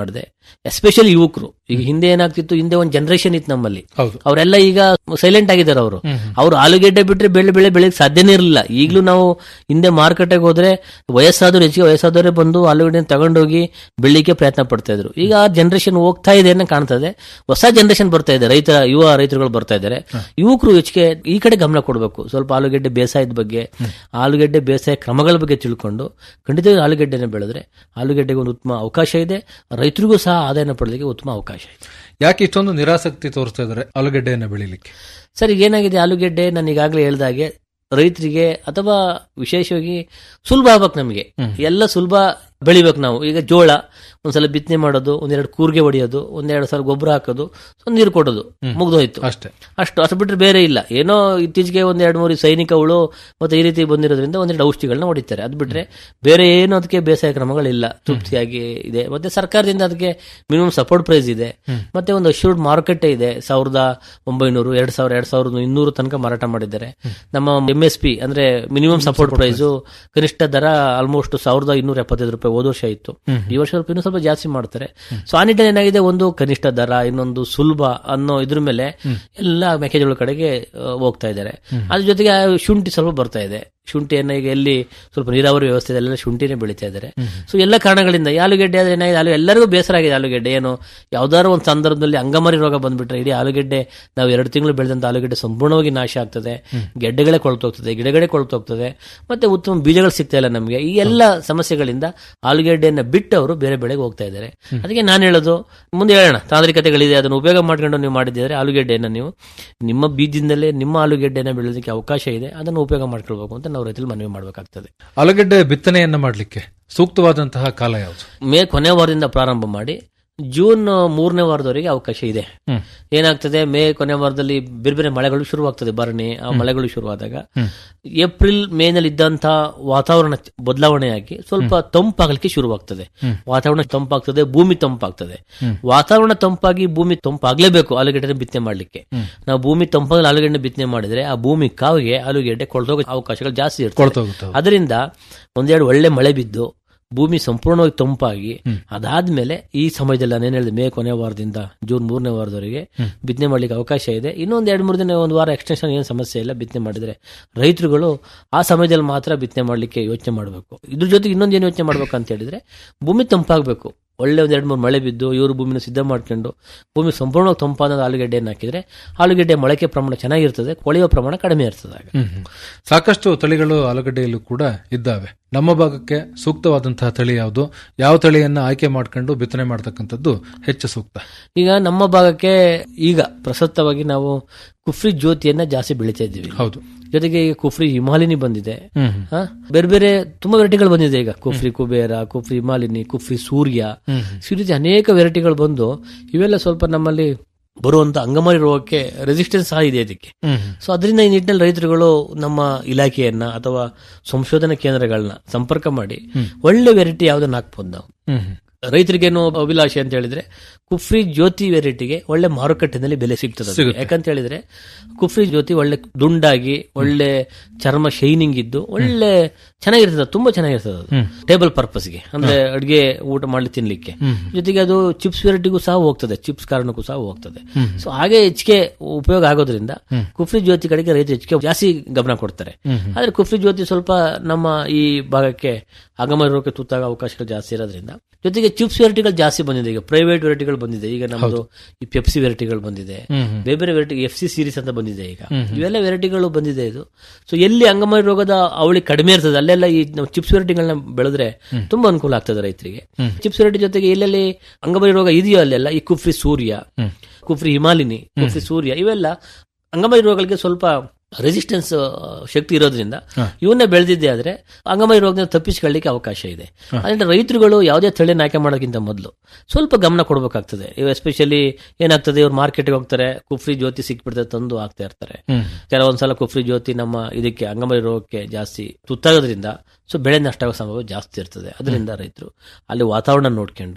ಎಸ್ಪೆಷಲಿ ಯುವಕರು ಈಗ ಹಿಂದೆ ಏನಾಗ್ತಿತ್ತು ಹಿಂದೆ ಒಂದು ಜನರೇಷನ್ ಇತ್ತು ನಮ್ಮಲ್ಲಿ ಹೌದು ಅವರೆಲ್ಲ ಈಗ ಸೈಲೆಂಟ್ ಆಗಿದ್ದಾರೆ ಅವರು ಅವ್ರು ಆಲೂಗೆಡ್ಡೆ ಬಿಟ್ರೆ ಬೆಳೆ ಬೆಳೆ ಬೆಳೆಯಕ್ಕೆ ಸಾಧ್ಯನೇ ಇರಲಿಲ್ಲ ಈಗಲೂ ನಾವು ಹಿಂದೆ ಮಾರುಕಟ್ಟೆಗೆ ಹೋದ್ರೆ ವಯಸ್ಸಾದವ್ರು ಹೆಚ್ಚಿಗೆ ವಯಸ್ಸಾದವರೇ ಬಂದು ಆಲೂಗಡ್ಡೆ ತಗೊಂಡೋಗಿ ಬೆಳಿಗ್ಗೆ ಪ್ರಯತ್ನ ಪಡ್ತಾ ಇದ್ರು ಈಗ ಆ ಜನರೇಷನ್ ಹೋಗ್ತಾ ಇದೆ ಅನ್ನೋ ಕಾಣ್ತದೆ ಹೊಸ ಜನರೇಷನ್ ಬರ್ತಾ ಇದೆ ರೈತ ಯುವ ರೈತರುಗಳು ಬರ್ತಾ ಇದ್ದಾರೆ ಯುವಕರು ಹೆಚ್ಚಿಗೆ ಈ ಕಡೆ ಗಮನ ಕೊಡಬೇಕು ಸ್ವಲ್ಪ ಆಲೂಗೆಡ್ಡೆ ಬೇಸಾಯದ ಬಗ್ಗೆ ಆಲೂಗೆಡ್ಡೆ ಬೇಸಾಯ ಕ್ರಮಗಳ ಬಗ್ಗೆ ತಿಳ್ಕೊಂಡು ಖಂಡಿತವಾಗಿ ಆಲೂಗೆಡ್ಡೆನ ಬೆಳೆದ್ರೆ ಆಲೂಗೆಡ್ಡೆಗೆ ಒಂದು ಉತ್ತಮ ಅವಕಾಶ ಇದೆ ರೈತರಿಗೂ ಸಹ ಆದಾಯನ ಪಡೆದಕ್ಕೆ ಉತ್ತಮ ಅವಕಾಶ ಇದೆ ಯಾಕೆ ಇಷ್ಟೊಂದು ನಿರಾಸಕ್ತಿ ತೋರಿಸ್ತಾ ಇದ್ದಾರೆ ಆಲೂಗೆಡ್ಡೆಯನ್ನು ಬೆಳಿಲಿಕ್ಕೆ ಸರ್ ಈಗ ಏನಾಗಿದೆ ಆಲೂಗೆಡ್ಡೆ ನಾನು ಈಗಾಗಲೇ ಹೇಳ್ದಾಗೆ ರೈತರಿಗೆ ಅಥವಾ ವಿಶೇಷವಾಗಿ ಸುಲಭ ಆಗ್ಬೇಕು ನಮಗೆ ಎಲ್ಲ ಸುಲಭ ಬೆಳಿಬೇಕು ನಾವು ಈಗ ಜೋಳ ಒಂದ್ಸಲ ಬಿತ್ತನೆ ಮಾಡೋದು ಒಂದೆರಡು ಕೂರ್ಗೆ ಹೊಡೆಯೋದು ಒಂದೆರಡು ಸಲ ಗೊಬ್ಬರ ಹಾಕೋದು ಸ್ವಲ್ಪ ನೀರು ಕೊಡೋದು ಮುಗ್ದೋಯ್ತು ಅಷ್ಟೇ ಅಷ್ಟು ಅಷ್ಟು ಬಿಟ್ರೆ ಬೇರೆ ಇಲ್ಲ ಏನೋ ಇತ್ತೀಚೆಗೆ ಒಂದ್ ಎರಡು ಮೂರು ಸೈನಿಕ ಹುಳು ಮತ್ತೆ ಈ ರೀತಿ ಬಂದಿರೋದ್ರಿಂದ ಒಂದೆರಡು ಔಷಧಿಗಳನ್ನ ಹೊಡಿತಾರೆ ಅದು ಬಿಟ್ರೆ ಬೇರೆ ಏನು ಅದಕ್ಕೆ ಬೇಸಾಯ ಕ್ರಮಗಳಿಲ್ಲ ತೃಪ್ತಿಯಾಗಿ ಇದೆ ಮತ್ತೆ ಸರ್ಕಾರದಿಂದ ಅದಕ್ಕೆ ಮಿನಿಮಮ್ ಸಪೋರ್ಟ್ ಪ್ರೈಸ್ ಇದೆ ಮತ್ತೆ ಒಂದು ಅಶ್ಯೂರ್ಡ್ ಮಾರುಕಟ್ಟೆ ಇದೆ ಸಾವಿರದ ಒಂಬೈನೂರು ಎರಡ್ ಸಾವಿರ ಎರಡ್ ಸಾವಿರದ ಇನ್ನೂರು ತನಕ ಮಾರಾಟ ಮಾಡಿದ್ದಾರೆ ನಮ್ಮ ಎಂ ಎಸ್ ಪಿ ಅಂದ್ರೆ ಮಿನಿಮಮ್ ಸಪೋರ್ಟ್ ಪ್ರೈಸ್ ಕನಿಷ್ಠ ದರ ಆಲ್ಮೋಸ್ಟ್ ಸಾವಿರದ ಇನ್ನೂರ ಎಪ್ಪತ್ತೈದು ರೂಪಾಯಿ ಹೋದ ವರ್ಷ ಇತ್ತು ಈ ವರ್ಷ ಸ್ವಲ್ಪ ಇನ್ನೂ ಸ್ವಲ್ಪ ಜಾಸ್ತಿ ಮಾಡ್ತಾರೆ ಸೊ ಆ ನಿಟ್ಟಿನಲ್ಲಿ ಏನಾಗಿದೆ ಒಂದು ಕನಿಷ್ಠ ದರ ಇನ್ನೊಂದು ಸುಲಭ ಅನ್ನೋ ಇದ್ರ ಮೇಲೆ ಎಲ್ಲ ಮೆಕ್ಕೆಜೋಳ ಕಡೆಗೆ ಆ, ಹೋಗ್ತಾ ಇದ್ದಾರೆ ಅದ್ರ ಜೊತೆಗೆ ಆ ಶುಂಠಿ ಸ್ವಲ್ಪ ಬರ್ತಾ ಇದೆ ಶುಂಠಿಯನ್ನ ಈಗ ಎಲ್ಲಿ ಸ್ವಲ್ಪ ನೀರಾವರಿ ವ್ಯವಸ್ಥೆ ಇದೆ ಎಲ್ಲ ಶುಂಠಿನೇ ಬೆಳೀತಾ ಇದ್ದಾರೆ ಸೊ ಎಲ್ಲ ಕಾರಣಗಳಿಂದ ಈ ಆಲೂಗೆಡ್ಡೆ ಆದ್ರೆ ಏನಾಗಿದೆ ಆಲೂ ಎಲ್ಲರಿಗೂ ಬೇಸರ ಆಗಿದೆ ಆಲೂಗೆಡ್ಡೆ ಏನು ಯಾವ್ದಾದ್ರು ಒಂದು ಸಂದರ್ಭದಲ್ಲಿ ಅಂಗಮಾರಿ ರೋಗ ಬಂದ್ಬಿಟ್ರೆ ಇಡೀ ಆಲೂಗೆಡ್ಡೆ ನಾವು ಎರಡು ತಿಂಗಳು ಬೆಳೆದಂತ ಆಲೂಗೆಡ್ಡೆ ಸಂಪೂರ್ಣವಾಗಿ ನಾಶ ಆಗ್ತದೆ ಗೆಡ್ಡೆಗಳೇ ಕೊಳ್ತೋಗ್ತದೆ ಗಿಡಗಳೇ ಕೊಳ್ತೋಗ್ತದೆ ಮತ್ತೆ ಉತ್ತಮ ಬೀಜಗಳು ಸಿಗ್ತಾ ಇಲ್ಲ ನಮಗೆ ಈ ಎಲ್ಲ ಸಮಸ್ಯೆಗಳಿಂದ ಆಲೂಗೆಡ್ಡೆಯನ್ನ ಬಿಟ್ಟು ಅವರು ಬೇರೆ ಬೆಳೆಗೆ ಹೋಗ್ತಾ ಇದ್ದಾರೆ ಅದಕ್ಕೆ ನಾನು ಹೇಳೋದು ಮುಂದೆ ಹೇಳೋಣ ತಾಂತ್ರಿಕತೆಗಳಿದೆ ಅದನ್ನು ಉಪಯೋಗ ಮಾಡ್ಕೊಂಡು ನೀವು ಮಾಡಿದ್ರೆ ಆಲೂಗೆಡ್ಡೆಯನ್ನ ನೀವು ನಿಮ್ಮ ಬೀಜದಿಂದಲೇ ನಿಮ್ಮ ಆಲೂಗೆಡ್ಡೆನ ಬೆಳೆಯೋದಕ್ಕೆ ಅವಕಾಶ ಇದೆ ಅದನ್ನು ಉಪಯೋಗ ಮಾಡ್ಕೊಳ್ಬೇಕು ಅಂತ ನಾವು ರೈತರು ಮನವಿ ಮಾಡಬೇಕಾಗ್ತದೆ ಆಲೂಗೆಡ್ಡೆ ಬಿತ್ತನೆಯನ್ನ ಮಾಡಲಿಕ್ಕೆ ಸೂಕ್ತವಾದಂತಹ ಕಾಲ ಯಾವುದು ಮೇ ಕೊನೆ ವಾರದಿಂದ ಪ್ರಾರಂಭ ಮಾಡಿ ಜೂನ್ ಮೂರನೇ ವಾರದವರೆಗೆ ಅವಕಾಶ ಇದೆ ಹ್ಮ್. ಏನಾಗ್ತದೆ ಮೇ ಕೊನೆ ವಾರದಲ್ಲಿ ಬೇರೆ ಬೇರೆ ಮಳೆಗಳು ಶುರುವಾಗ್ತದೆ ಭರಣಿ ಆ ಮಳೆಗಳು ಶುರುವಾದಾಗ ಏಪ್ರಿಲ್ ಮೇನಲ್ಲಿ ಇದ್ದಂತಹ ವಾತಾವರಣ ಬದಲಾವಣೆಯಾಗಿ ಸ್ವಲ್ಪ ತಂಪಾಗಲಿಕ್ಕೆ ಶುರುವಾಗ್ತದೆ ವಾತಾವರಣ ತಂಪಾಗ್ತದೆ ಭೂಮಿ ತಂಪಾಗ್ತದೆ ವಾತಾವರಣ ತಂಪಾಗಿ ಭೂಮಿ ತಂಪಾಗ್ಲೇಬೇಕು ಆಲೂಗೆಡ್ಡೆ ಬಿತ್ತನೆ ಮಾಡ್ಲಿಕ್ಕೆ ನಾವು ಭೂಮಿ ತಂಪಾಗಲಿ ಆಲೂಗೆಡ್ಡೆ ಬಿತ್ತನೆ ಮಾಡಿದ್ರೆ ಆ ಭೂಮಿ ಕಾವಿಗೆ ಆಲೂಗೆಡ್ಡೆ ಕೊಳ್ತೋಗೋ ಅವಕಾಶಗಳು ಜಾಸ್ತಿ ಇರ್ತದೆ ಕೊಳ್ತೋಗುತ್ತೆ ಅದರಿಂದ ಒಂದೆರಡು ಒಳ್ಳೆ ಮಳೆ ಬಿದ್ದು ಭೂಮಿ ಸಂಪೂರ್ಣವಾಗಿ ತಂಪಾಗಿ ಅದಾದ್ಮೇಲೆ ಈ ಸಮಯದಲ್ಲಿ ನಾನೇನು ಹೇಳಿದೆ ಮೇ ಕೊನೆ ವಾರದಿಂದ ಜೂನ್ ಮೂರನೇ ವಾರದವರೆಗೆ ಬಿತ್ತನೆ ಮಾಡ್ಲಿಕ್ಕೆ ಅವಕಾಶ ಇದೆ ಇನ್ನೊಂದು ಎರಡು ಮೂರು ದಿನ ಒಂದು ವಾರ ಎಕ್ಸ್ಟೆನ್ಷನ್ ಏನು ಸಮಸ್ಯೆ ಇಲ್ಲ ಬಿತ್ತನೆ ಮಾಡಿದ್ರೆ ರೈತರುಗಳು ಆ ಸಮಯದಲ್ಲಿ ಮಾತ್ರ ಬಿತ್ತನೆ ಮಾಡ್ಲಿಕ್ಕೆ ಯೋಚನೆ ಮಾಡಬೇಕು ಇದ್ರ ಜೊತೆಗೆ ಇನ್ನೊಂದು ಏನು ಯೋಚನೆ ಮಾಡ್ಬೇಕು ಅಂತ ಹೇಳಿದ್ರೆ ಭೂಮಿ ತಂಪಾಗಬೇಕು ಒಳ್ಳೆ ಒಂದ್ ಎರಡು ಮೂರು ಮಳೆ ಬಿದ್ದು ಇವರು ಭೂಮಿನ ಸಿದ್ಧ ಮಾಡ್ಕೊಂಡು ಭೂಮಿ ಸಂಪೂರ್ಣವಾಗಿ ತಂಪಾದ ಆಲೂಗೆಡ್ಡೆಯನ್ನು ಹಾಕಿದ್ರೆ ಆಲೂಗೆಡ್ಡೆ ಮೊಳಕೆ ಪ್ರಮಾಣ ಚೆನ್ನಾಗಿರ್ತದೆ ಕೊಳೆಯುವ ಪ್ರಮಾಣ ಕಡಿಮೆ ಇರ್ತದೆ ಆಗ ಹ್ಮ್ ಹ್ಮ್. ಸಾಕಷ್ಟು ತಳಿಗಳು ಆಲೂಗಡ್ಡೆಯಲ್ಲೂ ಕೂಡ ಇದ್ದಾವೆ ನಮ್ಮ ಭಾಗಕ್ಕೆ ಸೂಕ್ತವಾದಂತಹ ತಳಿ ಯಾವುದು ಯಾವ ತಳಿಯನ್ನ ಆಯ್ಕೆ ಮಾಡ್ಕೊಂಡು ಬಿತ್ತನೆ ಮಾಡ್ತಕ್ಕಂಥದ್ದು ಹೆಚ್ಚು ಸೂಕ್ತ ಈಗ ನಮ್ಮ ಭಾಗಕ್ಕೆ ಈಗ ಪ್ರಸಕ್ತವಾಗಿ ನಾವು ಕುಫ್ರಿ ಜ್ಯೋತಿಯನ್ನ ಜಾಸ್ತಿ ಬೆಳಿತಾ ಇದ್ದೀವಿ ಹೌದು ಜೊತೆಗೆ ಈಗ ಕುಫ್ರಿ ಹಿಮಾಲಿನಿ ಬಂದಿದೆ ಹ್ಮ್ ಹ್ಮ್. ಹ? ಬೇರೆ ಬೇರೆ ತುಂಬಾ ವೆರೈಟಿಗಳು ಬಂದಿದೆ ಈಗ ಕುಫ್ರಿ ಕುಬೇರ ಕುಫ್ರಿ ಹಿಮಾಲಿನಿ ಕುಫ್ರಿ ಸೂರ್ಯ ಈ ರೀತಿ ಅನೇಕ ವೆರೈಟಿಗಳು ಬಂದು ಇವೆಲ್ಲ ಸ್ವಲ್ಪ ನಮ್ಮಲ್ಲಿ ಬರುವಂತ ಅಂಗಮಾರಿ ರೋಗಕ್ಕೆ ರೆಸಿಸ್ಟೆನ್ಸ್ ಸಹ ಇದೆ ಇದಕ್ಕೆ ಹ್ಮ್ ಹ್ಮ್. ಸೊ ಅದರಿಂದ ಈ ನಿಟ್ಟಿನಲ್ಲಿ ರೈತರುಗಳು ನಮ್ಮ ಇಲಾಖೆಯನ್ನ ಅಥವಾ ಸಂಶೋಧನಾ ಕೇಂದ್ರಗಳನ್ನ ಸಂಪರ್ಕ ಮಾಡಿ ಒಳ್ಳೆ ವೆರೈಟಿ ಯಾವ್ದನ್ನ ಹಾಕ್ಬೋದು ನಾವು ಹ್ಮ್ ಹ್ಮ್. ರೈತರಿಗೇನು ಅಭಿಲಾಷೆ ಅಂತ ಹೇಳಿದ್ರೆ ಕುಫ್ರಿ ಜ್ಯೋತಿ ವೆರೈಟಿಗೆ ಒಳ್ಳೆ ಮಾರುಕಟ್ಟೆನಲ್ಲಿ ಬೆಲೆ ಸಿಗ್ತದೆ ಅದಕ್ಕೆ. ಸಿಗುತ್ತೆ. ಯಾಕಂತ ಹೇಳಿದ್ರೆ ಕುಫ್ರಿ ಜ್ಯೋತಿ ಒಳ್ಳೆ ದುಂಡಾಗಿ ಒಳ್ಳೆ ಚರ್ಮ ಶೈನಿಂಗ್ ಇದ್ದು ಒಳ್ಳೆ ಚೆನ್ನಾಗಿರ್ತದೆ ತುಂಬಾ ಚೆನ್ನಾಗಿರ್ತದೆ ಅದು ಟೇಬಲ್ ಪರ್ಪಸ್ಗೆ ಅಂದ್ರೆ ಅಡಿಗೆ ಊಟ ಮಾಡ್ಲಿ ತಿನ್ಲಿಕ್ಕೆ ಜೊತೆಗೆ ಅದು ಚಿಪ್ಸ್ ವೆರೈಟಿಗೂ ಸಹ ಹೋಗ್ತದೆ ಚಿಪ್ಸ್ ಕಾರಣಕ್ಕೂ ಸಹ ಹೋಗ್ತದೆ ಸೊ ಹಾಗೆ ಹೆಚ್ಚಿಗೆ ಉಪಯೋಗ ಆಗೋದ್ರಿಂದ ಕುಫ್ರಿ ಜ್ಯೋತಿ ಕಡೆಗೆ ರೈತರು ಹೆಚ್ಚಿಗೆ ಜಾಸ್ತಿ ಗಮನ ಕೊಡ್ತಾರೆ ಆದ್ರೆ ಕುಫ್ರಿ ಜ್ಯೋತಿ ಸ್ವಲ್ಪ ನಮ್ಮ ಈ ಭಾಗಕ್ಕೆ ಆಗಮ ರೋಗಕ್ಕೆ ತುತ್ತಾಗೋ ಅವಕಾಶಗಳು ಜಾಸ್ತಿ ಇರೋದ್ರಿಂದ ಜೊತೆಗೆ ಚಿಪ್ಸ್ ವೆರೈಟಿಗಳು ಜಾಸ್ತಿ ಬಂದಿದೆ ಈಗ ಪ್ರೈವೇಟ್ ವೆರೈಟಿಗಳು ಬಂದಿದೆ ಈಗ ನಮ್ದು ಈ ಪೆಪ್ಸಿ ವೆರೈಟಿಗಳು ಬಂದಿದೆ ಬೇರೆ ಬೇರೆ ವೆರೈಟಿ ಎಫ್ ಸಿ ಸೀರೀಸ್ ಅಂತ ಬಂದಿದೆ ಈಗ ಇವೆಲ್ಲ ವೆರೈಟಿಗಳು ಬಂದಿದೆ ಇದು ಸೊ ಎಲ್ಲಿ ಅಂಗಮಾರಿ ರೋಗದ ಅವಳಿ ಕಡಿಮೆ ಇರ್ತದೆ ಅಲ್ಲೆಲ್ಲ ಈ ನಾವು ಚಿಪ್ಸ್ ವೆರೈಟಿಗಳನ್ನ ಬೆಳೆದ್ರೆ ತುಂಬಾ ಅನುಕೂಲ ಆಗ್ತದೆ ರೈತರಿಗೆ ಚಿಪ್ಸ್ ವೆರೈಟಿ ಜೊತೆಗೆ ಎಲ್ಲೆಲ್ಲಿ ಅಂಗಮಾರಿ ರೋಗ ಇದೆಯೋ ಅಲ್ಲೆಲ್ಲ ಈ ಕುಫ್ರಿ ಸೂರ್ಯ ಕುಫ್ರಿ ಹಿಮಾಲಿನಿ ಕುಫ್ರಿ ಸೂರ್ಯ ಇವೆಲ್ಲ ಅಂಗಮಾರಿ ರೋಗಗಳಿಗೆ ಸ್ವಲ್ಪ ರೆಸಿಸ್ಟೆನ್ಸ್ ಶಕ್ತಿ ಇರೋದ್ರಿಂದ ಇವನ್ನ ಬೆಳೆದಿದ್ದೆ ಆದ್ರೆ ಅಂಗಮಾರಿ ರೋಗದಿಂದ ತಪ್ಪಿಸಿಕೊಳ್ಳಿಕ್ಕೆ ಅವಕಾಶ ಇದೆ ಅದರಿಂದ ರೈತರುಗಳು ಯಾವುದೇ ತಳಿನ ಆಯ್ಕೆ ಮಾಡೋಕ್ಕಿಂತ ಮೊದಲು ಸ್ವಲ್ಪ ಗಮನ ಕೊಡಬೇಕಾಗ್ತದೆ ಇವು ಎಸ್ಪೆಷಲಿ ಏನಾಗ್ತದೆ ಇವ್ರು ಮಾರ್ಕೆಟ್ಗೆ ಹೋಗ್ತಾರೆ ಕುಫ್ರಿ ಜ್ಯೋತಿ ಸಿಕ್ಬಿಡ್ತದೆ ತಂದು ಹಾಕ್ತಾ ಇರ್ತಾರೆ ಕೆಲವೊಂದ್ಸಲ ಕುಫ್ರಿ ಜ್ಯೋತಿ ನಮ್ಮ ಇದಕ್ಕೆ ಅಂಗಮಾರಿ ರೋಗಕ್ಕೆ ಜಾಸ್ತಿ ತುತ್ತಾಗೋದ್ರಿಂದ ಸೊ ಬೆಳೆ ನಷ್ಟ ಆಗೋ ಸಂಭವ ಜಾಸ್ತಿ ಇರ್ತದೆ ಅದರಿಂದ ರೈತರು ಅಲ್ಲಿ ವಾತಾವರಣ ನೋಡ್ಕೊಂಡು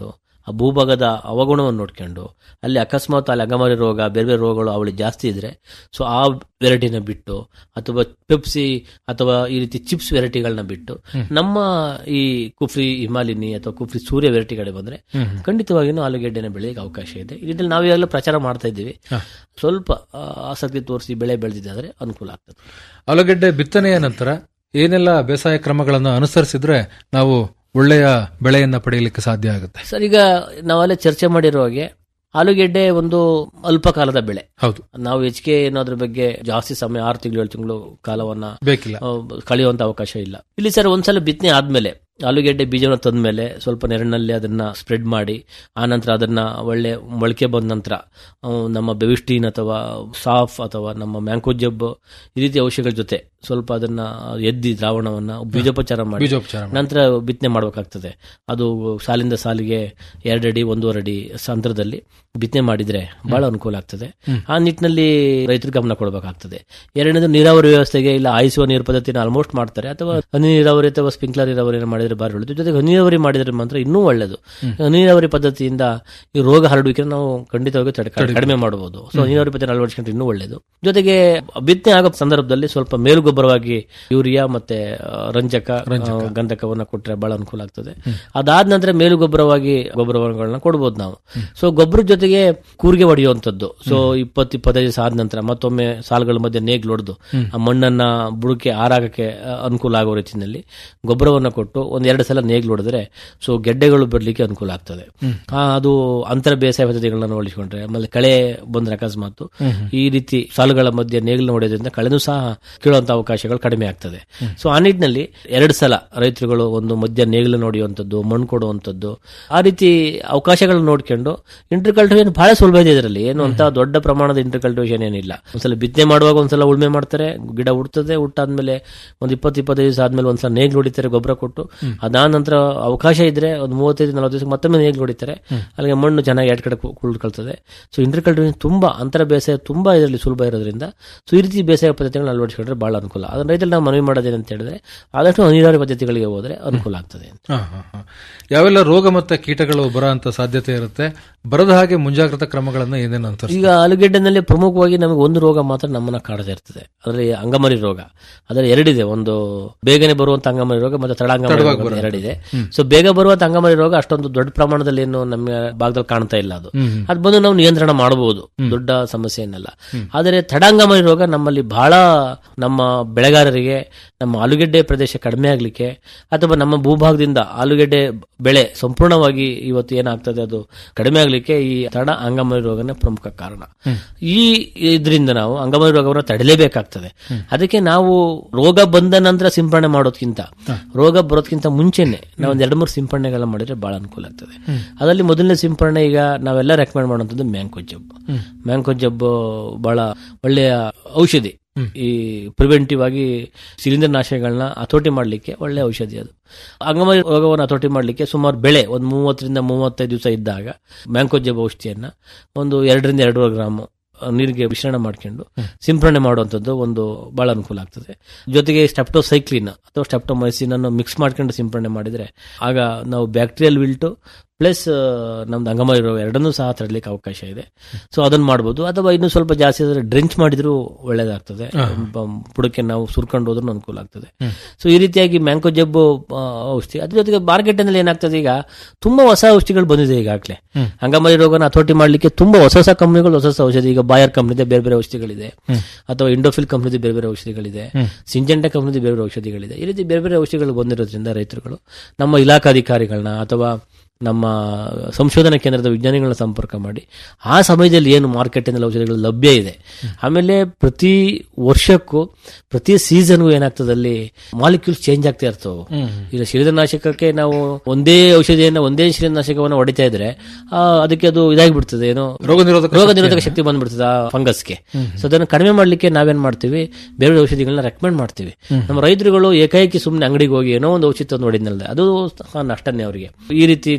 ಆ ಭೂಭಾಗದ ಅವಗುಣವನ್ನು ನೋಡ್ಕೊಂಡು ಅಲ್ಲಿ ಅಕಸ್ಮಾತ್ ಅಲ್ಲಿ ಅಂಗಮಾರಿ ರೋಗ ಬೇರೆ ಬೇರೆ ರೋಗಗಳು ಅವಳಿಗೆ ಜಾಸ್ತಿ ಇದ್ರೆ ಸೊ ಆ ವೆರೈಟಿನ ಬಿಟ್ಟು ಅಥವಾ ಪೆಪ್ಸಿ ಅಥವಾ ಈ ರೀತಿ ಚಿಪ್ಸ್ ವೆರೈಟಿಗಳನ್ನ ಬಿಟ್ಟು ನಮ್ಮ ಈ ಕುಫ್ರಿ ಹಿಮಾಲಿನಿ ಅಥವಾ ಕುಫ್ರಿ ಸೂರ್ಯ ವೆರೈಟಿ ಕಡೆ ಬಂದ್ರೆ ಖಂಡಿತವಾಗಿಯೂ ಆಲೂಗೆಡ್ಡೆನ ಬೆಳೆಯಕ್ಕೆ ಅವಕಾಶ ಇದೆ ಇದರಲ್ಲಿ ನಾವು ಈಗಾಗಲೇ ಪ್ರಚಾರ ಮಾಡ್ತಾ ಇದ್ದೀವಿ ಸ್ವಲ್ಪ ಆ, ಆಸಕ್ತಿ ತೋರಿಸಿ ಬೆಳೆ ಬೆಳೆದಿದ್ದಾದ್ರೆ ಅನುಕೂಲ ಆಗ್ತದೆ ಆಲೂಗೆಡ್ಡೆ ಬಿತ್ತನೆಯ ನಂತರ ಏನೆಲ್ಲ ಬೇಸಾಯ ಕ್ರಮಗಳನ್ನು ಅನುಸರಿಸಿದ್ರೆ ನಾವು ಒಳ್ಳೆಯ ಬೆಳೆಯನ್ನ ಪಡೆಯಲಿಕ್ಕೆ ಸಾಧ್ಯ ಆಗುತ್ತೆ ಸರ್ ಈಗ ನಾವಲ್ಲೇ ಚರ್ಚೆ ಮಾಡಿರೋ ಹಾಗೆ ಆಲೂಗೆಡ್ಡೆ ಒಂದು ಅಲ್ಪ ಕಾಲದ ಬೆಳೆ ಹೌದು ನಾವು ಹೆಚ್ಚಿಗೆ ಏನಾದ್ರ ಬಗ್ಗೆ ಜಾಸ್ತಿ ಸಮಯ ಆರು ತಿಂಗಳು ಏಳು ತಿಂಗಳು ಕಾಲವನ್ನ ಬೇಕಿಲ್ಲ ಆ, ಕಳೆಯುವಂತ ಅವಕಾಶ ಇಲ್ಲ ಇಲ್ಲಿ ಸರ್ ಒಂದ್ಸಲ ಬಿತ್ತನೆ ಆದ್ಮೇಲೆ ಆಲೂಗೆಡ್ಡೆ ಬೀಜವನ್ನು ತಂದ್ಮೇಲೆ ಸ್ವಲ್ಪ ನೆರಳಿನಲ್ಲಿ ಅದನ್ನ ಸ್ಪ್ರೆಡ್ ಮಾಡಿ ಆ ನಂತರ ಅದನ್ನ ಒಳ್ಳೆ ಮೊಳಕೆ ಬಂದ ನಂತರ ಆ, ನಮ್ಮ ಬೆವಿಸ್ಟೀನ್ ಅಥವಾ ಸಾಫ್ ಅಥವಾ ನಮ್ಮ ಮ್ಯಾಂಕೋಜಬ್ ಈ ರೀತಿ ಔಷಧಿಗಳ ಜೊತೆ ಸ್ವಲ್ಪ ಅದನ್ನ ಎದ್ದಿ ದ್ರಾವಣವನ್ನ ಬೀಜೋಪಚಾರ ಮಾಡಿ ಬೀಜೋಪಚಾರ ಮಾಡಿ. ನಂತರ ಬಿತ್ತನೆ ಮಾಡಬೇಕಾಗ್ತದೆ ಅದು ಸಾಲಿಂದ ಸಾಲಿಗೆ ಎರಡಡಿ ಒಂದೂವರೆ ಅಡಿ ಅಂತರದಲ್ಲಿ ಬಿತ್ತನೆ ಮಾಡಿದ್ರೆ ಬಹಳ ಅನುಕೂಲ ಆಗ್ತದೆ ಆ ನಿಟ್ಟಿನಲ್ಲಿ ರೈತರು ಗಮನ ಕೊಡಬೇಕಾಗ್ತದೆ ಎರಡನೇದು ನೀರಾವರಿ ವ್ಯವಸ್ಥೆಗೆ ಇಲ್ಲ ಆಯಿಸುವ ನೀರು ಪದ್ಧತಿನ ಆಲ್ಮೋಸ್ಟ್ ಮಾಡ್ತಾರೆ ಅಥವಾ ಹನಿ ನೀರಾವರಿ ಅಥವಾ ಸ್ಪ್ರಿಂಕ್ಲರ್ ನೀರಾವರಿ ಮಾಡಿದ್ರೆ ಬಾರಿ ಒಳ್ಳೆದು ಜೊತೆಗೆ ಹನಿ ನೀರಾವರಿ ಮಾಡಿದ್ರೆ ಮಾತ್ರ ಇನ್ನೂ ಒಳ್ಳೆದು ಹನಿ ನೀರಾವರಿ ಪದ್ಧತಿಯಿಂದ ಈ ರೋಗ ಹರಡುವಿಕೆ ನಾವು ಖಂಡಿತವಾಗಿ ತಡೆ- ಕಡಿಮೆ ಮಾಡಬಹುದು ಸೊ ನೀರಾವರಿ ಪದ್ಧತಿ ಅಳವಡಿಸಿಕೊಂಡ್ರೆ ಇನ್ನೂ ಒಳ್ಳೆಯದು ಜೊತೆಗೆ ಬಿತ್ತನೆ ಆಗೋ ಸಂದರ್ಭದಲ್ಲಿ ಸ್ವಲ್ಪ ಮೇಲುಗೊಬ್ಬರವಾಗಿ ಯೂರಿಯಾ ಮತ್ತೆ ಆ, ರಂಜಕ ಆ, ಗಂಧಕವನ್ನ ಕೊಟ್ರೆ ಬಹಳ ಅನುಕೂಲ ಆಗ್ತದೆ ಅದಾದ ನಂತರ ಮೇಲುಗೊಬ್ಬರವಾಗಿ ಗೊಬ್ಬರಗಳನ್ನ ಕೊಡ್ಬೋದು ನಾವು ಸೊ ಗೊಬ್ಬರದ ಜೊತೆಗೆ ಕೂರಿಗೆ ಹೊಡೆಯುವಂಥದ್ದು ಸೊ ಇಪ್ಪತ್ತು ಇಪ್ಪತ್ತೈದು ದಿವಸ ಆದ ನಂತರ ಮತ್ತೊಮ್ಮೆ ಸಾಲುಗಳ ಮಧ್ಯೆ ನೇಗ್ಲು ಹೊಡೆದು ಆ ಮಣ್ಣನ್ನ ಬುಡಕ್ಕೆ ಆರಾಗಕ್ಕೆ ಆ, ಅನುಕೂಲ ಆಗೋ ರೀತಿಯಲ್ಲಿ ಗೊಬ್ಬರವನ್ನ ಕೊಟ್ಟು ಒಂದ್ ಎರಡು ಸಲ ನೇಗ್ಲು ಹೊಡೆದ್ರೆ ಸೊ ಗೆಡ್ಡೆಗಳು ಬರಲಿಕ್ಕೆ ಅನುಕೂಲ ಆಗ್ತದೆ ಆ, ಅದು ಅಂತರ ಬೇಸಾಯ ಪದ್ಧತಿಗಳನ್ನ ಅಳವಡಿಸಿಕೊಂಡ್ರೆ ಆಮೇಲೆ ಕಳೆ ಬಂದ್ರೆ ಅಕಸ್ಮಾತ್ ಈ ರೀತಿ ಸಾಲುಗಳ ಮಧ್ಯೆ ನೇಗಿಲು ಹೊಡೆಯೋದ್ರಿಂದ ಕಳೆನೂ ಸಹ ಕೀಳುವಂತ ಅವಕಾಶಗಳು ಕಡಿಮೆ ಆಗ್ತದೆ ಸೊ ಆ ನಿಟ್ಟಿನಲ್ಲಿ ಎರಡು ಸಲ ರೈತರುಗಳು ಒಂದು ಮಧ್ಯ ನೇಗಿಲು ನೋಡಿಯುವಂಥದ್ದು ಮಣ್ಣು ಕೊಡುವಂಥದ್ದು ಆ ರೀತಿ ಅವಕಾಶಗಳನ್ನ ನೋಡ್ಕೊಂಡು ಇಂಟರ್ ಕಲ್ಟಿವೇಶನ್ ಬಹಳ ಸುಲಭ ಇದೆ ಇದರಲ್ಲಿ ಏನು ಅಂತ ದೊಡ್ಡ ಪ್ರಮಾಣದ ಇಂಟರ್ ಕಲ್ಟಿವೇಶನ್ ಏನಿಲ್ಲ ಒಂದ್ಸಲ ಬಿತ್ತನೆ ಮಾಡುವಾಗ ಒಂದ್ಸಲ ಉಳುಮೆ ಮಾಡ್ತಾರೆ ಗಿಡ ಹುಡ್ತದೆ ಹುಟ್ಟಾದ್ಮೇಲೆ ಒಂದು ಇಪ್ಪತ್ತು ಇಪ್ಪತ್ತೈದು ದಿವಸ ಆದ್ಮೇಲೆ ಒಂದ್ಸಲ ನೇಗ್ಲು ಹೊಡಿತಾರೆ ಗೊಬ್ಬರ ಕೊಟ್ಟು ಅದಾದ ನಂತರ ಅವಕಾಶ ಇದ್ರೆ ಒಂದು ಮೂವತ್ತೈದು ನಲವತ್ತು ದಿವಸ ಮತ್ತೊಮ್ಮೆ ನೇಗ್ಲು ಹೊಡಿತಾರೆ ಅಲ್ಲಿಗೆ ಮಣ್ಣು ಚೆನ್ನಾಗಿ ಎರಡು ಕಡೆ ಕುಳ್ಕೊಳ್ತದೆ ಸೊ ಇಂಟರ್ ಕಲ್ಟಿವೇಶನ್ ತುಂಬಾ ಅಂತರ ಬೇಸಾಯ ತುಂಬಾ ಇದರಲ್ಲಿ ಸುಲಭ ಇರೋದ್ರಿಂದ ಸೊ ಈ ರೀತಿ ಬೇಸಾಯ ಪದ್ಧತಿಗಳನ್ನ ಅಳವಡಿಸಿಕೊಂಡ್ರೆ ಬಹಳ ಅನುಕೂಲ ಅದನ್ನ ರೈತರು ನಾವು ಮನವಿ ಮಾಡೋದೇನಂತ ಹೇಳಿದ್ರೆ ಆದಷ್ಟು ನೀರಾವರಿ ಪದ್ಧತಿಗಳಿಗೆ ಹೋದ್ರೆ ಅನುಕೂಲ ಆಗ್ತದೆ ಅಂತ ಹಾ, ಹಾ, ಹಾ. ಯಾವೆಲ್ಲ ರೋಗ ಮತ್ತೆ ಕೀಟಗಳು ಬರೋ ಅಂತ ಸಾಧ್ಯತೆ ಇರುತ್ತೆ ಬರದ ಹಾಗೆ ಮುಂಜಾಗ್ರತಾ ಕ್ರಮಗಳನ್ನ ಏನೇನು ಅಂತ ಈಗ ಆಲೂಗೆಡ್ಡೆನಲ್ಲಿ ಪ್ರಮುಖವಾಗಿ ನಮಗೆ ಒಂದು ರೋಗ ಮಾತ್ರ ನಮ್ಮನ್ನ ಕಾಡದೇ ಇರ್ತದೆ ಅದರಲ್ಲಿ ಅಂಗಮರಿ ರೋಗ ಅದರಲ್ಲಿ ಎರಡಿದೆ ಒಂದು ಬೇಗನೆ ಬರುವಂತ ಅಂಗಮರಿ ರೋಗ ಮತ್ತೆ ತಡಾಂಗಮರಿ ರೋಗ ಅಂತ ಎರಡಿದೆ ಸೊ ಬೇಗ ಬರುವಂತ ಅಂಗಮರಿ ರೋಗ ಅಷ್ಟೊಂದು ದೊಡ್ಡ ಪ್ರಮಾಣದಲ್ಲಿ ಏನು ನಮ್ಮ ಭಾಗದಲ್ಲಿ ಕಾಣ್ತಾ ಇಲ್ಲ ಅದು ಅದು ಬಂದು ನಾವು ನಿಯಂತ್ರಣ ಮಾಡಬಹುದು ದೊಡ್ಡ ಸಮಸ್ಯೆ ಏನಲ್ಲ ಆದರೆ ತಡಾಂಗಮರಿ ರೋಗ ನಮ್ಮಲ್ಲಿ ಬಹಳ ನಮ್ಮ ಬೆಳೆಗಾರರಿಗೆ ನಮ್ಮ ಆಲೂಗೆಡ್ಡೆ ಪ್ರದೇಶ ಕಡಿಮೆ ಆಗ್ಲಿಕ್ಕೆ ಅಥವಾ ನಮ್ಮ ಭೂಭಾಗದಿಂದ ಆಲೂಗೆಡ್ಡೆ ಬೆಳೆ ಸಂಪೂರ್ಣವಾಗಿ ಇವತ್ತು ಏನಾಗ್ತದೆ ಅದು ಕಡಿಮೆ ಆಗ್ಲಿಕ್ಕೆ ಈ ತಡ ಅಂಗಮರಿ ರೋಗನೇ ಪ್ರಮುಖ ಕಾರಣ ಈ ಇದರಿಂದ ನಾವು ಅಂಗಮರಿ ರೋಗವನ್ನು ತಡೆಯಲೇಬೇಕಾಗ್ತದೆ ಅದಕ್ಕೆ ನಾವು ರೋಗ ಬಂದ ನಂತರ ಸಿಂಪಡಣೆ ಮಾಡೋದ್ಕಿಂತ ರೋಗ ಬರೋದ್ಕಿಂತ ಮುಂಚೆನೆ ನಾವು ಒಂದ್ ಎರಡು ಮೂರು ಸಿಂಪಡಣೆಗಳನ್ನ ಮಾಡಿದ್ರೆ ಬಹಳ ಅನುಕೂಲ ಆಗ್ತದೆ ಅದರಲ್ಲಿ ಮೊದಲನೇ ಸಿಂಪಡಣೆ ಈಗ ನಾವೆಲ್ಲ ರೆಕಮೆಂಡ್ ಮಾಡುವಂಥದ್ದು ಮ್ಯಾಂಕೋ ಜಬ್ಬು ಮ್ಯಾಂಕೋ ಜಬ್ಬು ಬಹಳ ಒಳ್ಳೆಯ ಔಷಧಿ ಈ ಪ್ರಿವೆಂಟಿವ್ ಆಗಿ ಶಿಲೀಂಧ್ರ ನಾಶಗಳನ್ನ ಹತೋಟಿ ಮಾಡಲಿಕ್ಕೆ ಒಳ್ಳೆ ಔಷಧಿ ಅದು ಅಂಗಮೈ ರೋಗವನ್ನು ಹತೋಟಿ ಮಾಡಲಿಕ್ಕೆ ಸುಮಾರು ಬೆಳೆ ಒಂದು ಮೂವತ್ತರಿಂದ ಮೂವತ್ತೈದು ದಿವಸ ಇದ್ದಾಗ ಮ್ಯಾಂಕೋಜೆಬ್ ಔಷಧಿಯನ್ನ ಒಂದು ಎರಡರಿಂದ ಎರಡೂವರೆ ಗ್ರಾಮ್ ನೀರಿಗೆ ಮಿಶ್ರಣ ಮಾಡ್ಕೊಂಡು ಸಿಂಪಡಣೆ ಮಾಡುವಂಥದ್ದು ಒಂದು ಬಹಳ ಅನುಕೂಲ ಆಗ್ತದೆ ಜೊತೆಗೆ ಸ್ಟೆಪ್ಟೋಸೈಕ್ಲಿನ್ ಅಥವಾ ಸ್ಟೆಪ್ಟೋಮೈಸಿನ್ ಅನ್ನು ಮಿಕ್ಸ್ ಮಾಡ್ಕೊಂಡು ಸಿಂಪಡಣೆ ಮಾಡಿದ್ರೆ ಆಗ ನಾವು ಬ್ಯಾಕ್ಟೀರಿಯಲ್ ವಿಲ್ಟು ಪ್ಲಸ್ ನಮ್ದು ಅಂಗಮೈ ರೋಗ ಎರಡನ್ನೂ ಸಹ ತರಲಿಕ್ಕೆ ಅವಕಾಶ ಇದೆ ಸೊ ಅದನ್ನ ಮಾಡ್ಬೋದು ಅಥವಾ ಇನ್ನೂ ಸ್ವಲ್ಪ ಜಾಸ್ತಿ ಆದರೆ ಡ್ರೆಂಚ್ ಮಾಡಿದ್ರು ಒಳ್ಳೇದಾಗ್ತದೆ ಬ- ಬುಡಕ್ಕೆ ನಾವು ಸುರ್ಕೊಂಡು ಹೋದ್ರೂ ಅನುಕೂಲ ಆಗ್ತದೆ ಸೊ ಈ ರೀತಿಯಾಗಿ ಮ್ಯಾಂಕೋ ಜಬ್ಬು ಆ, ಔಷಧಿ ಅದ್ರ ಜೊತೆಗೆ ಮಾರ್ಕೆಟ್ನಲ್ಲಿ ಏನಾಗ್ತದೆ ಈಗ ತುಂಬಾ ಹೊಸ ಔಷಧಿಗಳು ಬಂದಿದೆ ಈಗಾಗಲೇ ಅಂಗಮೈ ರೋಗನ ಹತೋಟಿ ಮಾಡ್ಲಿಕ್ಕೆ ತುಂಬಾ ಹೊಸ ಹೊಸ ಕಂಪ್ನಿಗಳು ಹೊಸ ಹೊಸ ಔಷಧಿ ಈಗ ಬಾಯರ್ ಕಂಪ್ನಿದೆ ಬೇರೆ ಬೇರೆ ಔಷಧಿಗಳಿದೆ ಅಥವಾ ಇಂಡೋಫಿಲ್ ಕಂಪ್ನಿದೆ ಬೇರೆ ಬೇರೆ ಔಷಧಿಗಳಿದೆ ಸಿಂಜೆಂಟಾ ಕಂಪ್ನಿದೆ ಬೇರೆ ಬೇರೆ ಔಷಧಿಗಳಿದೆ ಈ ರೀತಿ ಬೇರೆ ಬೇರೆ ಔಷಧಿಗಳು ಬಂದಿರೋದ್ರಿಂದ ರೈತರುಗಳು ನಮ್ಮ ಇಲಾಖಾಧಿಕಾರಿಗಳನ್ನ ಅಥವಾ ನಮ್ಮ ಸಂಶೋಧನಾ ಕೇಂದ್ರದ ವಿಜ್ಞಾನಿಗಳನ್ನ ಸಂಪರ್ಕ ಮಾಡಿ ಆ ಸಮಯದಲ್ಲಿ ಏನು ಮಾರ್ಕೆಟಿನಲ್ಲಿ ಔಷಧಿಗಳು ಲಭ್ಯ ಇದೆ ಆಮೇಲೆ ಪ್ರತಿ ವರ್ಷಕ್ಕೂ ಪ್ರತಿ ಸೀಸನ್ಗೂ ಏನಾಗ್ತದೆ ಅಲ್ಲಿ ಮಾಲಿಕ್ಯೂಲ್ಸ್ ಚೇಂಜ್ ಆಗ್ತಾ ಇರ್ತವೆ ಈಗ ಶಿಲೀಂಧ್ರನಾಶಕಕ್ಕೆ ನಾವು ಒಂದೇ ಔಷಧಿಯನ್ನ ಒಂದೇ ಶಿಲೀಂಧ್ರನಾಶಕವನ್ನು ಹೊಡಿತಾ ಇದ್ರೆ ಆ, ಅದಕ್ಕೆ ಅದು ಇದಾಗಿಬಿಡ್ತದೆ ಏನೋ ರೋಗ ನಿರೋಧಕ ರೋಗ ನಿರೋಧಕ ಶಕ್ತಿ ಬಂದ್ಬಿಡ್ತದೆ ಆ ಫಂಗಸ್ಗೆ ಸೊ ಅದನ್ನು ಕಡಿಮೆ ಮಾಡ್ಲಿಕ್ಕೆ ನಾವೇನ್ ಮಾಡ್ತೀವಿ ಬೇರೆ ಬೇರೆ ಔಷಧಿಗಳನ್ನ ರೆಕಮೆಂಡ್ ಮಾಡ್ತೀವಿ ನಮ್ಮ ರೈತರುಗಳು ಏಕಾಏಕಿ ಸುಮ್ಮನೆ ಅಂಗಡಿಗೆ ಹೋಗಿ ಏನೋ ಒಂದು ಔಷಧಿ ತಂದು ನೋಡಿದ್ನಲ್ದೆ ಅದು ಸಹ ನಷ್ಟನೇ ಅವರಿಗೆ ಈ ರೀತಿ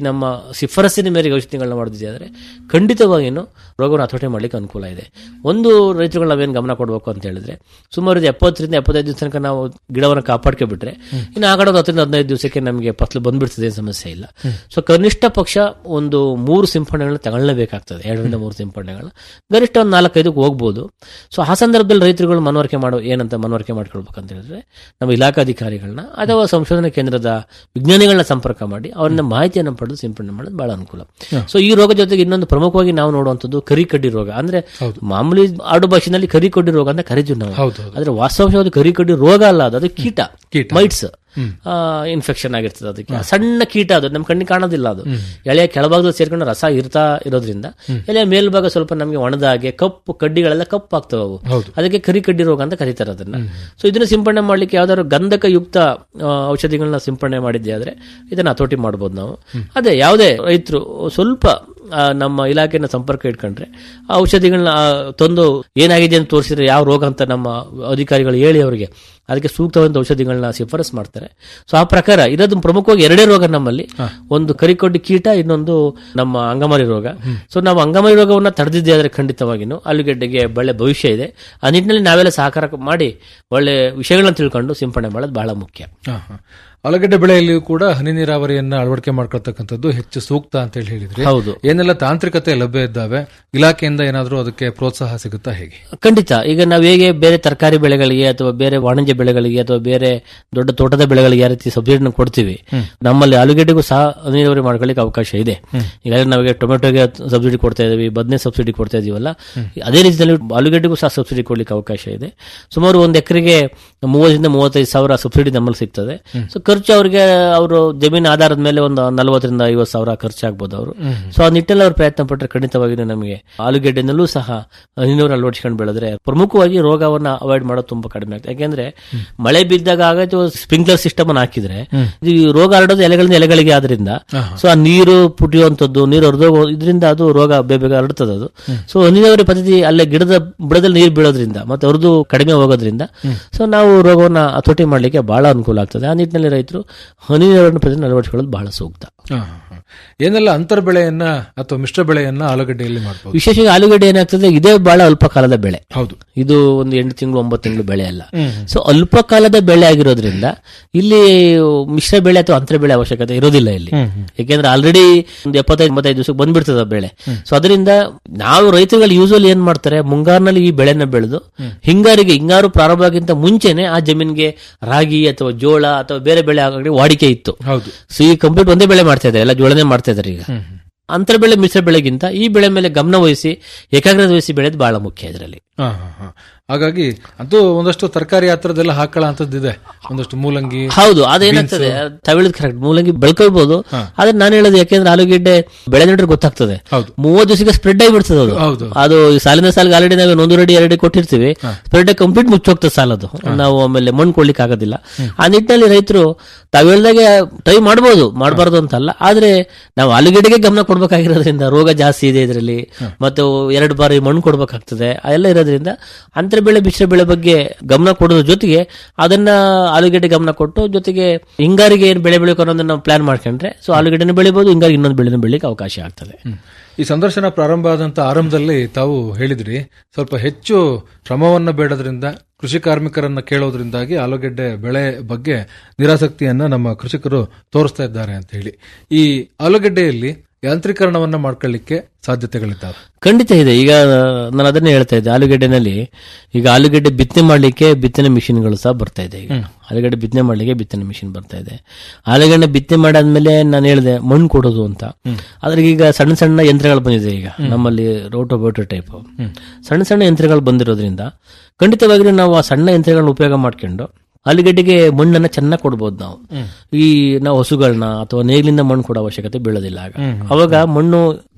ನಮ್ಮ ಶಿಫಾರಸಿನ ಮೇರೆಗೆ ಔಷಧಿಗಳನ್ನ ಮಾಡಿದ್ರೆ ಖಂಡಿತವಾಗಿಯೂ ರೋಗವನ್ನು ಹತೋಟಿ ಮಾಡ್ಲಿಕ್ಕೆ ಅನುಕೂಲ ಇದೆ ಒಂದು ರೈತರುಗಳು ನಾವೇನು ಗಮನ ಕೊಡಬೇಕು ಅಂತ ಹೇಳಿದ್ರೆ ಸುಮಾರು ಇದು ಎಪ್ಪತ್ತರಿಂದ ಎಪ್ಪತ್ತೈದು ದಿವಸ ತನಕ ನಾವು ಗಿಡವನ್ನು ಕಾಪಾಡ್ಕೊಬಿಟ್ರೆ ಇನ್ನು ಆಗಡೋದು ಹತ್ತರಿಂದ ಹದಿನೈದು ದಿವಸಕ್ಕೆ ನಮಗೆ ಫಸಲು ಬಂದ್ಬಿಡ್ತದೆ ಏನು ಸಮಸ್ಯೆ ಇಲ್ಲ ಸೊ ಕನಿಷ್ಠ ಪಕ್ಷ ಒಂದು ಮೂರು ಸಿಂಪಡಣೆಗಳನ್ನ ತಗೊಳ್ಳೇಬೇಕಾಗ್ತದೆ ಎರಡರಿಂದ ಮೂರು ಸಿಂಪಡಣೆಗಳನ್ನ ಗರಿಷ್ಠ ಒಂದು ನಾಲ್ಕೈದಕ್ಕೆ ಹೋಗ್ಬೋದು ಸೊ ಆ ಸಂದರ್ಭದಲ್ಲಿ ರೈತರುಗಳು ಮನವರಿಕೆ ಮಾಡೋ ಏನಂತ ಮನವರಿಕೆ ಮಾಡ್ಕೊಳ್ಬೇಕಂತ ಹೇಳಿದ್ರೆ ನಮ್ಮ ಇಲಾಖಾಧಿಕಾರಿಗಳನ್ನ ಅಥವಾ ಸಂಶೋಧನಾ ಕೇಂದ್ರದ ವಿಜ್ಞಾನಿಗಳನ್ನ ಸಂಪರ್ಕ ಮಾಡಿ ಅವರಿಂದ ಮಾಹಿತಿಯನ್ನು ಪಡೆದು ಸಿಂಪಡಣೆ ಮಾಡೋದು ಬಹಳ ಅನುಕೂಲ ಸೊ ಈ ರೋಗ ಜೊತೆಗೆ ಇನ್ನೊಂದು ಪ್ರಮುಖವಾಗಿ ನಾವು ನೋಡುವಂಥದ್ದು ಕರಿಕಡ್ಡಿ ರೋಗ ಅಂದ್ರೆ ಮಾಮೂಲಿ ಆಡು ಭಾಷೆನಲ್ಲಿ ಕರಿಕಡ್ಡಿ ರೋಗ ಅಂತ ಕರೀತೀವಿ ನಾವು ಹೌದು ಆದ್ರೆ ವಾಸ್ತವಾಂಶವಾಗಿ ಕರಿಕಡ್ಡಿ ರೋಗ ಅಲ್ಲ ಅದು ಅದು ಕೀಟ ಕೀಟ. ಮೈಟ್ಸ್ ಇನ್ಫೆಕ್ಷನ್ ಆಗಿರ್ತದೆ ಅದಕ್ಕೆ ಸಣ್ಣ ಕೀಟ ಅದು ನಮ್ ಕಣ್ಣಿಗೆ ಕಾಣೋದಿಲ್ಲ ಅದು ಎಳೆಯ ಕೆಳಭಾಗದಲ್ಲಿ ಸೇರ್ಕೊಂಡು ರಸ ಇರ್ತಾ ಇರೋದ್ರಿಂದ ಎಲೆಯ ಮೇಲ್ಭಾಗ ಸ್ವಲ್ಪ ನಮಗೆ ಒಣದಾಗೆ ಕಪ್ಪು ಕಡ್ಡಿಗಳೆಲ್ಲ ಕಪ್ಪು ಆಗ್ತವೆ ಅವು ಹೌದು. ಅದಕ್ಕೆ ಕರಿ ಕಡ್ಡಿ ರೋಗ ಅಂತ ಕರೀತಾರೆ ಅದನ್ನ ಸೊ ಇದನ್ನ ಸಿಂಪಡಣೆ ಮಾಡ್ಲಿಕ್ಕೆ ಯಾವ್ದಾದ್ರು ಗಂಧಕ ಯುಕ್ತ ಆ, ಔಷಧಿಗಳನ್ನ ಸಿಂಪಡಣೆ ಮಾಡಿದ್ದೆ ಆದ್ರೆ ಇದನ್ನ ಹತೋಟಿ ಮಾಡ್ಬೋದು ನಾವು ಅದೇ ಯಾವುದೇ ರೈತರು ಸ್ವಲ್ಪ ಆ, ನಮ್ಮ ಇಲಾಖೆನ ಸಂಪರ್ಕ ಇಟ್ಕೊಂಡ್ರೆ ಆ ಔಷಧಿಗಳನ್ನ ಆ, ತಂದು ಏನಾಗಿದೆ ಅಂತ ತೋರಿಸಿದ್ರೆ ಯಾವ ರೋಗ ಅಂತ ನಮ್ಮ ಅಧಿಕಾರಿಗಳು ಹೇಳಿ ಅವರಿಗೆ ಅದಕ್ಕೆ ಸೂಕ್ತವಾದ ಔಷಧಿಗಳನ್ನ ಶಿಫಾರಸ್ ಮಾಡ್ತಾರೆ ಸೊ ಆ ಪ್ರಕಾರ ಇರೋದು ಪ್ರಮುಖವಾಗಿ ಎರಡೇ ರೋಗ ನಮ್ಮಲ್ಲಿ ಒಂದು ಕರಿಕೊಡ್ಡಿ ಕೀಟ ಇನ್ನೊಂದು ನಮ್ಮ ಅಂಗಮಾರಿ ರೋಗ ಸೊ ನಾವು ಅಂಗಮಾರಿ ರೋಗವನ್ನ ತಡೆದಿದ್ದೆ ಆದ್ರೆ ಖಂಡಿತವಾಗಿನೂ ಆಲೂಗೆಡ್ಡೆಗೆ ಒಳ್ಳೆ ಭವಿಷ್ಯ ಇದೆ ಆ ನಿಟ್ಟಿನಲ್ಲಿ ನಾವೆಲ್ಲ ಸಹಕಾರ ಮಾಡಿ ಒಳ್ಳೆ ವಿಷಯಗಳನ್ನ ತಿಳ್ಕೊಂಡು ಸಿಂಪಡಣೆ ಮಾಡೋದು ಬಹಳ ಮುಖ್ಯ ಹಾ, ಹಾ. ಆಲೂಗಡ್ಡೆ ಬೆಳೆಯಲ್ಲಿಯೂ ಕೂಡ ಹನಿ ನೀರಾವರಿಯನ್ನ ಅಳವಡಿಕೆ ಮಾಡ್ಕೊಳ್ತಕ್ಕಂಥದ್ದು ಹೆಚ್ಚು ಸೂಕ್ತ ಅಂತ ಹೇಳಿ ಹೇಳಿದ್ರಿ ಹೌದು ಏನೆಲ್ಲ ತಾಂತ್ರಿಕತೆ ಲಭ್ಯ ಇದ್ದಾವೆ ಇಲಾಖೆಯಿಂದ ಏನಾದರೂ ಅದಕ್ಕೆ ಪ್ರೋತ್ಸಾಹ ಸಿಗುತ್ತಾ ಹೇಗೆ ಖಂಡಿತ ಈಗ ನಾವು ಹೇಗೆ ಬೇರೆ ತರಕಾರಿ ಬೆಳೆಗಳಿಗೆ ಅಥವಾ ಬೇರೆ ವಾಣಿಜ್ಯ ಬೆಳೆಗಳಿಗೆ ಅಥವಾ ಬೇರೆ ದೊಡ್ಡ ತೋಟದ ಬೆಳೆಗಳಿಗೆ ಯಾವ ರೀತಿ ಸಬ್ಸಿಡಿನ ಕೊಡ್ತೀವಿ ನಮ್ಮಲ್ಲಿ ಆಲೂಗೆಡ್ಡೆಗೂ ಸಹ ನೀರಾವರಿ ಮಾಡ್ಕೊಳ್ಳಿಕ್ಕೆ ಅವಕಾಶ ಇದೆ ಈಗ ನಮಗೆ ಟೊಮೆಟೊಗೆ ಸಬ್ಸಿಡಿ ಕೊಡ್ತಾ ಇದೀವಿ ಬದನೆ ಸಬ್ಸಿಡಿ ಕೊಡ್ತಾ ಇದೀವಲ್ಲ ಅದೇ ರೀತಿಯಲ್ಲಿ ಆಲೂಗೆಡ್ಡೆಗೂ ಸಹ ಸಬ್ಸಿಡಿ ಕೊಡ್ಲಿಕ್ಕೆ ಅವಕಾಶ ಇದೆ ಸುಮಾರು ಒಂದು ಎಕರೆಗೆ ಮೂವತ್ತರಿಂದ ಮೂವತ್ತೈದು ಸಾವಿರ ಸಬ್ಸಿಡಿ ನಮ್ಮಲ್ಲಿ ಸಿಗ್ತದೆ ಸೊ ಖರ್ಚು ಅವ್ರಿಗೆ ಅವರು ಜಮೀನು ಆಧಾರದ ಮೇಲೆ ಒಂದು ನಲವತ್ತರಿಂದ ಐವತ್ತು ಸಾವಿರ ಖರ್ಚಾಗ್ಬೋದು ಅವರು ಸೊ ಆ ನಿಟ್ಟಲ್ಲಿ ಅವ್ರು ಪ್ರಯತ್ನ ಪಟ್ಟರೆ ಖಂಡಿತವಾಗಿಯೂ ನಮಗೆ ಆಲೂಗೆಡ್ಡೆನಲ್ಲೂ ಸಹ ಹನಿನೂರು ಅಳವಡಿಸ್ಕೊಂಡು ಬೆಳೆದ್ರೆ ಪ್ರಮುಖವಾಗಿ ರೋಗವನ್ನ ಅವಾಯ್ಡ್ ಮಾಡೋದು ತುಂಬಾ ಕಡಿಮೆ ಆಗ್ತದೆ ಯಾಕೆಂದ್ರೆ ಮಳೆ ಬಿದ್ದಾಗ ಆಗಾಯ್ತು ಸ್ಪ್ರಿಂಕ್ಲರ್ ಸಿಸ್ಟಮ್ ಅನ್ನು ಹಾಕಿದ್ರೆ ಈ ರೋಗ ಹರಡೋದು ಎಲೆಗಳಿಂದ ಎಲೆಗಳಿಗೆ ಆದ್ರಿಂದ ಸೊ ಆ ನೀರು ಪುಟಿಯುವಂಥದ್ದು ನೀರು ಹರಿದೋಗೋ ಇದರಿಂದ ಅದು ರೋಗ ಬೇಗ ಬೇಗ ಹರಡ್ತದೆ ಅದು ಸೊ ಹನಿನೀರಾವರಿ ಪದ್ಧತಿ ಅಲ್ಲೇ ಗಿಡದ ಬುಡದಲ್ಲಿ ನೀರು ಬೀಳೋದ್ರಿಂದ ಮತ್ತೆ ಅವ್ರದ್ದು ಕಡಿಮೆ ಹೋಗೋದ್ರಿಂದ ಸೊ ನಾವು ರೋಗವನ್ನ ಹತೋಟಿ ಮಾಡ್ಲಿಕ್ಕೆ ಬಹಳ ಅನುಕೂಲ ಆಗ್ತದೆ ಆ ನಿಟ್ಟಿನಲ್ಲಿ ರೈತರು ಹನಿ ನೀರಾವರಿ ಪದ್ಧತಿ ಅಳವಡಿಸಿಕೊಳ್ಳೋದು ಬಹಳ ಸೂಕ್ತ ಹಾ, ಹಾ, ಹಾ. ಏನೆಲ್ಲ ಅಂತರ್ ಬೆಳೆಯನ್ನ ಅಥವಾ ಮಿಶ್ರ ಬೆಳೆಯನ್ನ ಆಲೂಗಡ್ಡೆಯಲ್ಲಿ ಮಾಡಬಹುದು ವಿಶೇಷವಾಗಿ ಆಲೂಗಡ್ಡೆ ಏನಾಗ್ತದೆ ಇದೇ ಬಹಳ ಅಲ್ಪ ಕಾಲದ ಬೆಳೆ ಹೌದು ಇದು ಒಂದು ಎಂಟು ತಿಂಗಳು ಒಂಬತ್ತು ತಿಂಗಳು ಬೆಳೆ ಅಲ್ಲ ಸೊ ಅಲ್ಪ ಕಾಲದ ಬೆಳೆ ಆಗಿರೋದ್ರಿಂದ ಇಲ್ಲಿ ಮಿಶ್ರ ಬೆಳೆ ಅಥವಾ ಅಂತರ ಬೆಳೆ ಅವಶ್ಯಕತೆ ಇರೋದಿಲ್ಲ ಇಲ್ಲಿ ಯಾಕೆಂದ್ರೆ ಆಲ್ರೆಡಿ ಒಂದು ಎಪ್ಪತ್ತೈದು ಎಂಬತ್ತೈದು ದಿವಸಕ್ಕೆ ಬಂದ್ಬಿಡ್ತದೆ ಆ ಬೆಳೆ ಸೊ ಅದರಿಂದ ನಾವು ರೈತರುಗಳು ಯೂಶಲಿ ಏನ್ ಮಾಡ್ತಾರೆ ಮುಂಗಾರಿನಲ್ಲಿ ಈ ಬೆಳೆನ ಬೆಳೆದು ಹಿಂಗಾರಿಗೆ ಹಿಂಗಾರು ಪ್ರಾರಂಭಕ್ಕಿಂತ ಮುಂಚೆನೆ ಆ ಜಮೀನಿಗೆ ರಾಗಿ ಅಥವಾ ಜೋಳ ಅಥವಾ ಬೇರೆ ಬೆಳೆ ಆಗಲಿ ವಾಡಿಕೆ ಇತ್ತು ಹೌದು ಸೊ ಈ ಕಂಪ್ಲೀಟ್ ಒಂದೇ ಬೆಳೆ ಮಾಡ್ತಾ ಇದ್ದಾರೆ ಎಲ್ಲ ಜೋಳನೆ ಮಾಡ್ತಾ ಇದ್ದಾರೆ ಈಗ ಅಂತರ ಬೆಳೆ ಮಿಶ್ರ ಬೆಳೆಗಿಂತ ಈ ಬೆಳೆ ಮೇಲೆ ಗಮನ ವಹಿಸಿ ಏಕಾಗ್ರತೆ ವಹಿಸಿ ಬೆಳೆದು ಬಹಳ ಮುಖ್ಯ ಇದರಲ್ಲಿ ಹಾ, ಹಾ, ಹಾ. ಹಾಗಾಗಿ ಅಂತೂ ಒಂದಷ್ಟು ತರಕಾರಿ ಆ ಥರದ್ದೆಲ್ಲ ಹಾಕೊಳ್ಳೋ ಅಂತದ್ದಿದೆ ಒಂದಷ್ಟು ಮೂಲಂಗಿ ಹೌದು ಅದೇನಾಗ್ತದೆ ತವಿಳಿದ್ ಕರೆಕ್ಟ್ ಮೂಲಂಗಿ ಬೆಳ್ಕೊಳ್ಬಹುದು ಆದ್ರೆ ನಾನು ಹೇಳೋದು ಯಾಕೆಂದ್ರೆ ಆಲೂಗೆಡ್ಡೆ ಬೆಳೆ ನೋಡ್ರೆ ಗೊತ್ತಾಗ್ತದೆ ಹೌದು. ಮೂವತ್ತು ದಿವಸಕ್ಕೆ ಸ್ಪ್ರೆಡ್ ಆಗಿಬಿಡ್ತದೆ ಅದು ಹೌದು. ಅದು ಈ ಸಾಲಿನ ಸಾಲಿಗೆ ಆಲ್ರೆಡಿ ನಾವು ಒಂದು ಅಡಿ ಎರಡು ಕೊಟ್ಟಿರ್ತೀವಿ ಸ್ಪ್ರೆಡ್ ಕಂಪ್ಲೀಟ್ ಮುಚ್ಚೋಗ್ತದೆ ಸಾಲ ಅದು ನಾವು ಆಮೇಲೆ ಮಣ್ಣು ಕೊಡ್ಲಿಕ್ಕೆ ಆಗೋದಿಲ್ಲ ಆ ನಿಟ್ಟಿನಲ್ಲಿ ರೈತರು ತಾವ್ ಹೇಳ್ದಾಗೆ ಟ್ರೈ ಮಾಡ್ಬೋದು ಮಾಡಬಾರ್ದು ಅಂತಲ್ಲ ಆದ್ರೆ ನಾವು ಆಲೂಗೆಡ್ಡೆಗೆ ಗಮನ ಕೊಡ್ಬೇಕಾಗಿರೋದ್ರಿಂದ ರೋಗ ಜಾಸ್ತಿ ಇದೆ ಇದರಲ್ಲಿ ಮತ್ತು ಎರಡು ಬಾರಿ ಮಣ್ಣು ಕೊಡ್ಬೇಕಾಗ್ತದೆ ಅದೆಲ್ಲ ಇರೋದ್ರಿಂದ ಅಂತರ ಬೆಳೆ ಮಿಶ್ರ ಬೆಳೆ ಬಗ್ಗೆ ಗಮನ ಕೊಡೋದ್ರ ಜೊತೆಗೆ ಅದನ್ನ ಆಲೂಗೆಡ್ಡೆ ಗಮನ ಕೊಟ್ಟು ಜೊತೆಗೆ ಹಿಂಗಾರಿಗೆ ಏನ್ ಬೆಳೆ ಬೆಳಬೇಕು ಅನ್ನೋದನ್ನ ನಾವು ಪ್ಲಾನ್ ಮಾಡ್ಕೊಂಡ್ರೆ ಸೊ ಆಲೂಗೆಡ್ಡೆನ ಬೆಳಿಬಹುದು ಹಿಂಗಾರಿಗೆ ಇನ್ನೊಂದು ಬೆಳೆನ ಬೆಳಿಲಿಕ್ಕೆ ಅವಕಾಶ ಆಗ್ತದೆ ಹ್ಮ್. ಈ ಸಂದರ್ಶನ ಪ್ರಾರಂಭ ಆದಂತ ಆರಂಭದಲ್ಲಿ ತಾವು ಹೇಳಿದ್ರಿ ಸ್ವಲ್ಪ ಹೆಚ್ಚು ಶ್ರಮವನ್ನ ಬೇಡದ್ರಿಂದ ಕೃಷಿ ಕಾರ್ಮಿಕರನ್ನ ಕೇಳೋದ್ರಿಂದಾಗಿ ಆಲೂಗೆಡ್ಡೆ ಬೆಳೆ ಬಗ್ಗೆ ನಿರಾಸಕ್ತಿಯನ್ನ ನಮ್ಮ ಕೃಷಿಕರು ತೋರಿಸ್ತಾ ಇದ್ದಾರೆ ಅಂತ ಹೇಳಿ ಈ ಆಲೂಗೆಡ್ಡೆಯಲ್ಲಿ ಯಾಂತ್ರೀಕರಣವನ್ನ ಮಾಡ್ಕೊಳ್ಳಿಕ್ಕೆ ಸಾಧ್ಯತೆಗಳಿದ್ದಾವೆ ಖಂಡಿತ ಇದೆ ಈಗ ನಾನು ಅದನ್ನೇ ಹೇಳ್ತಾ ಇದ್ದೆ ಆಲೂಗೆಡ್ಡೆನಲ್ಲಿ ಈಗ ಆಲೂಗೆಡ್ಡೆ ಬಿತ್ತನೆ ಮಾಡ್ಲಿಕ್ಕೆ ಬಿತ್ತನೆ ಮಿಷಿನ್ಗಳು ಸಹ ಬರ್ತಾ ಇದೆ ಈಗ ಆಲೂಗಡ್ಡೆ ಬಿತ್ತನೆ ಮಾಡ್ಲಿಕ್ಕೆ ಬಿತ್ತನೆ ಮಿಷಿನ್ ಬರ್ತಾ ಇದೆ ಆಲೂಗಡ್ಡೆ ಬಿತ್ತನೆ ಮಾಡಾದ್ಮೇಲೆ ನಾನು ಹೇಳಿದೆ ಮಣ್ಣು ಕೊಡೋದು ಅಂತ ಆದ್ರೆ ಈಗ ಸಣ್ಣ ಸಣ್ಣ ಯಂತ್ರಗಳು ಬಂದಿದೆ ಈಗ ನಮ್ಮಲ್ಲಿ ರೋಟೋ ಬೋಟೋ ಟೈಪ್ ಸಣ್ಣ ಸಣ್ಣ ಯಂತ್ರಗಳು ಬಂದಿರೋದ್ರಿಂದ ಖಂಡಿತವಾಗಿಯೂ ನಾವು ಆ ಸಣ್ಣ ಯಂತ್ರಗಳನ್ನ ಉಪಯೋಗ ಮಾಡ್ಕೊಂಡು ಆಲೂಗಡ್ಡೆಗೆ ಮಣ್ಣನ್ನ ಚೆನ್ನಾಗಿ ಕೊಡ್ಬೋದು ನಾವು ಈ ನಾವು ಹಸುಗಳನ್ನ ಅಥವಾ ನೇಗಿಲಿಂದ ಮಣ್ಣು ಕೊಡೋ ಅವಶ್ಯಕತೆ ಬೀಳೋದಿಲ್ಲ ಆಗ ಅವಾಗ ಮಣ್ಣು